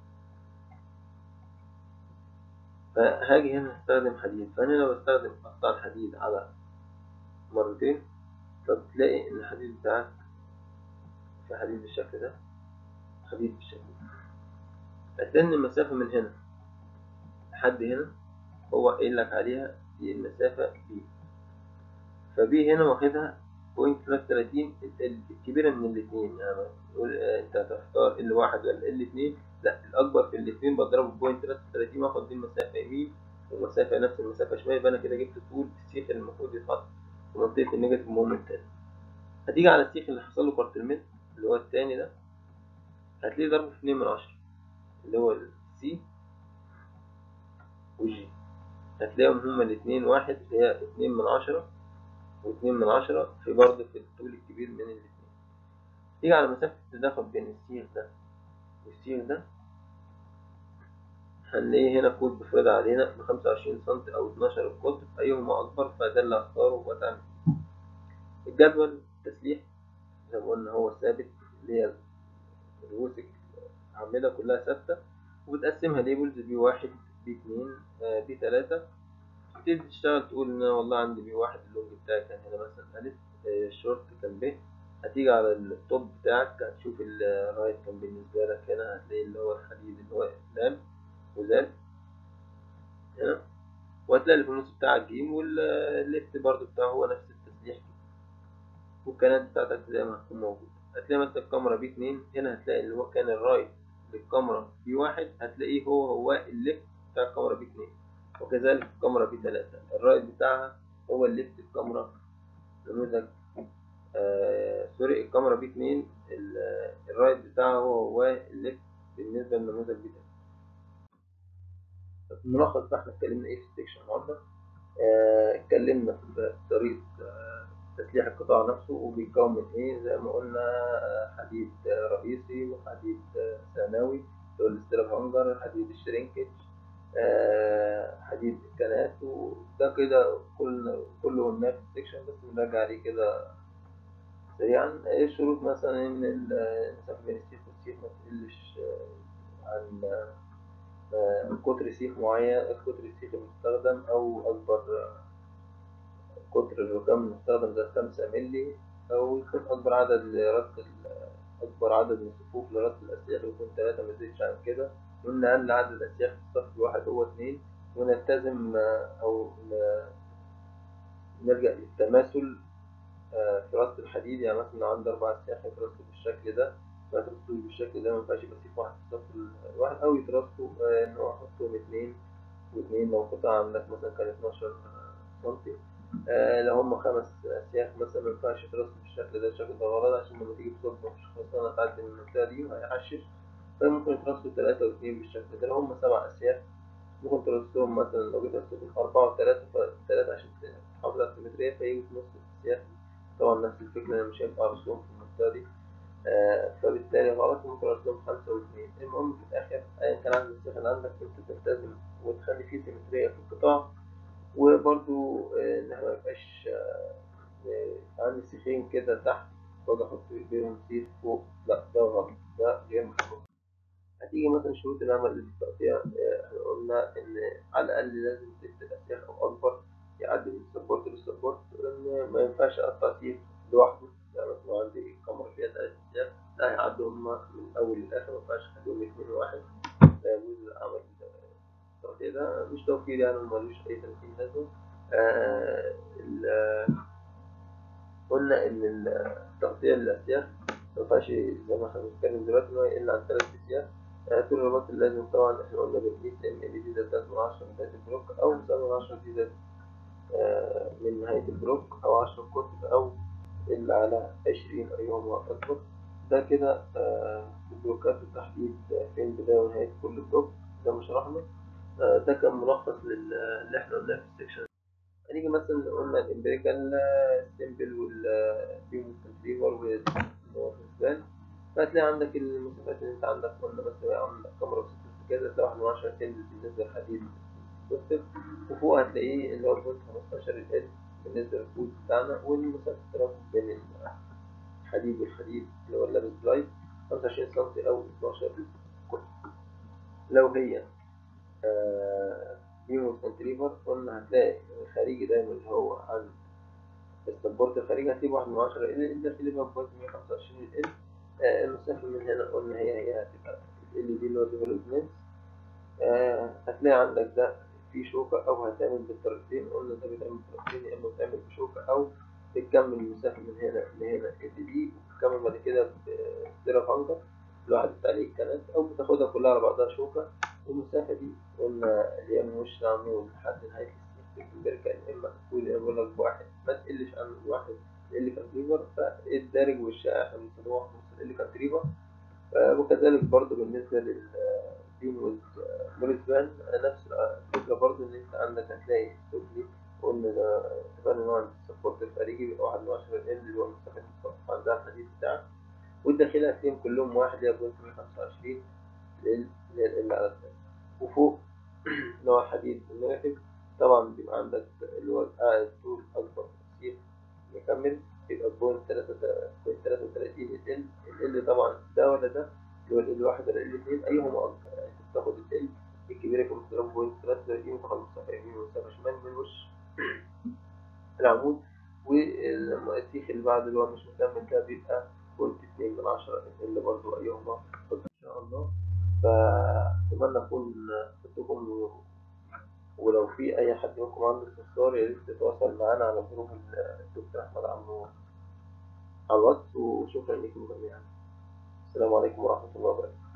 فهاجي هنا استخدم حديد فانا لو بستخدم قطع الحديد على مرتين فبتلاقي ان الحديد بتاعك في حديد بالشكل ده حديد بالشكل ده هتلاقي ان المسافة من هنا لحد هنا هو قايل لك عليها دي المسافة بي فبي هنا واخدها بوينت تلاتة وتلاتين الكبيرة من الاتنين يعني تقول انت هتختار ال واحد ولا ال اتنين لا الأكبر في الاتنين بضربه بوينت تلاتة وتلاتين واخد دي المسافة يمين ومسافة نفس المسافة شمال يبقى أنا كده جبت طول السيخ اللي المفروض يتحط في منطقة النيجاتيف مومنت تاني هتيجي على السيخ اللي حصل له كارتلمنت اللي هو التاني ده هتلاقيه ضربه في اتنين من عشرة اللي هو السي وجي هتلاقيهم هما الاتنين واحد اللي هي اتنين من عشرة واتنين من عشرة في برضه في الطول الكبير من الاتنين تيجي على مسافة التداخل بين السيخ ده والسيخ ده هنلاقيه هنا كود بفرض علينا بخمسة وعشرين سنتي أو اتناشر القطر أيهما أكبر فده اللي هختاره وأتعمل الجدول التسليح زي ما قلنا هو ثابت اللي هي الوسك الأعمدة كلها ثابتة وبتقسمها ليبلز بي واحد بي اتنين آه بي تلاتة تبتدي تشتغل تقول إن أنا والله عندي بي واحد اللونج بتاعي كان هنا مثلا ألف آه الشورت كان ب هتيجي على التوب بتاعك هتشوف الرايت كان بالنسبة لك هنا هتلاقي اللي هو الحديد اللي هو لام وزال هنا وهتلاقي اللي في النص بتاعك جيم والليفت برضو بتاعه هو نفس التسليح والكانات بتاعتك زي ما هتكون موجودة هتلاقي مثلا الكاميرا بي اتنين هنا هتلاقي اللي هو كان الرايت للكاميرا بي واحد هتلاقيه هو هو الليفت بتاع الكاميرا بي اتنين وكذلك الكاميرا بي تلاتة الرايت بتاعها هو الليفت الكاميرا نموذج آه سوري الكاميرا بي اتنين الرايت بتاعها هو هو الليفت بالنسبة للنموذج بي تلاتة في الملخص بقى احنا اتكلمنا ايه في السكشن النهارده اه اتكلمنا في طريقة اه تسليح القطاع نفسه وبيتكون من ايه زي ما قلنا اه حديد رئيسي وحديد ثانوي اللي هو الستيراب هانجر حديد الشرينكج حديد الكنات وده كده كل كله قلناه في السكشن بس بنراجع عليه كده سريعا ايه الشروط مثلا ان المسافة بين السيخ والسيخ ما تقلش عن قطر سيخ معين قطر السيخ المستخدم أو أكبر قطر الركام المستخدم زي خمسة ملي أو يكون أكبر عدد لربط أكبر عدد من الصفوف لربط الأسياخ يكون تلاتة مزيدش عن كده وإن أقل عدد الأسياخ في الصف الواحد هو اتنين ونلتزم أو نلجأ للتماثل في ربط الحديد يعني مثلا لو عندي أربع أسياخ يترصوا بالشكل ده ما ترصوش بالشكل ده مينفعش يبقى سيف واحد في الصف الواحد أو يترصوا إن هو أحطهم اتنين واتنين لو قطعة عندك مثلا كان اتناشر سنتي آه لو هم خمس أسياخ مثلا مينفعش يترصوا بالشكل ده الشكل ده غلط عشان لما تيجي تصب مش خلصانة تعدي من المنطقة دي وهيحشش فممكن يترصوا تلاتة واتنين بالشكل ده لو هم سبع أسياخ ممكن ترصهم مثلا لو جيت ترصهم أربعة وتلاتة فتلاتة عشان تحافظ على السيمترية فيجوا في نص الأسياخ طبعا نفس الفكرة أنا مش هينفع أرصهم في المنطقة دي آه فبالتالي غلط ممكن أرسم خمسة واثنين المهم في الآخر أيا كان عدد السيخ اللي عندك أنت تلتزم وتخلي فيه سيمترية في القطاع وبرضو آه إن ما يبقاش آه عندي سيخين كده تحت وأجي أحط بينهم سيخ فوق لا ده غلط ده غير مشروع هتيجي مثلا شروط العمل للتقطيع احنا قلنا إن على الأقل لازم تكتب الأسياخ أو أكبر يعدي من السبورت للسبورت لأن ما ينفعش أقطع سيخ لوحده يعني مثلا عندي كاميرا فيها تلات أسياخ لا هيعدوا هما من الأول للآخر مينفعش أخليهم اتنين واحد لا يجوز عمل التقطيع ده مش توفير يعني وملوش أي تمثيل لازمة قلنا إن التقطيع للأسياخ مينفعش زي ما احنا بنتكلم دلوقتي إن هو يقل عن تلات أسياخ طول الرباط اللازم طبعا احنا قلنا بنقيس ام ال دي زائد تلاتة من عشرة من بداية البلوك أو سبعة من عشرة دي زائد من نهاية البلوك أو عشرة قطب أو اللي على عشرين أيهما أكبر ده كده البلوكات بالتحديد فين بداية ونهاية كل بلوك ده ما شرحنا ده كان ملخص اللي احنا قلناه في السكشن هنيجي مثلا قلنا الامبريكال سيمبل والبيمو كونتريفر والسبان فهتلاقي عندك المسافات اللي انت عندك قلنا مثلا عندك كاميرا بستة كده تلاقي واحد من عشرة تنزل بالنسبة للحديد بوستر وفوق هتلاقيه اللي هو بوينت خمستاشر ال بالنسبة للفوت بتاعنا والمسافة الترافق بين الحديد والحديد اللي هو اللابس بلايت خمسة وعشرين سنتي أو اتناشر قطر لو هي بيمو كونتريفر قلنا هتلاقي الخارجي دايما اللي هو عند السبورت الخارجي هتجيب واحد من عشرة ال الداخلي بقى بوينت مية خمسة وعشرين ال المسافة من هنا قلنا هي هي هتبقى ال دي اللي هو ديفلوبمنت هتلاقي عندك ده في شوكة أو هتعمل بالطريقتين قلنا ده بيتعمل بالطريقتين يا إما بتعمل بشوكة أو بتكمل المسافة من هنا لهنا ال دي وتكمل بعد كده بستيرا هانجر الواحد بتاع الكنات أو بتاخدها كلها على بعضها شوكة والمسافة دي قلنا اللي هي من وش العمود لحد نهاية البركة يا إما تكون يا إما لك بواحد ما تقلش عن الواحد اللي كان تريفر فالدارج والشائع احنا بنسميه واحد ونص اللي كان تريفر وكذلك برضه بالنسبة للبيم والمولسبان نفس الفكرة برضه إن أنت عندك هتلاقي سوبلي قلنا ده اتفقنا إن هو عند السبورت الخارجي بيبقى واحد من عشرة ال اللي هو المسافة عندها الحديد بتاعك والداخلي هتلاقيهم كلهم واحد هي بوينت 125 ال ال على الثاني وفوق اللي هو الحديد النيجاتيف طبعا بيبقى عندك اللي هو الطول أكبر كتير نكمل يبقى بوينت تلاتة وتلاتين ال ال طبعا ده ولا ده اللي هو ال واحد ولا ال اتنين أيهما أكبر يعني أنت بتاخد ال الكبيرة يكون بتضرب بوينت تلاتة وتلاتين وتاخد مسافة يمين ومسافة شمال من وش العمود والسيخ اللي بعد اللي هو مش مكمل ده بيبقى بوينت اتنين من عشرة ال برضه أيهما أكبر إن شاء الله فأتمنى أكون فدتكم ولو في أي حد منكم عنده استفسار يا ريت تتواصل معانا على جروب الدكتور أحمد عمو على الواتس وشكرا لكم جميعا السلام عليكم ورحمة الله وبركاته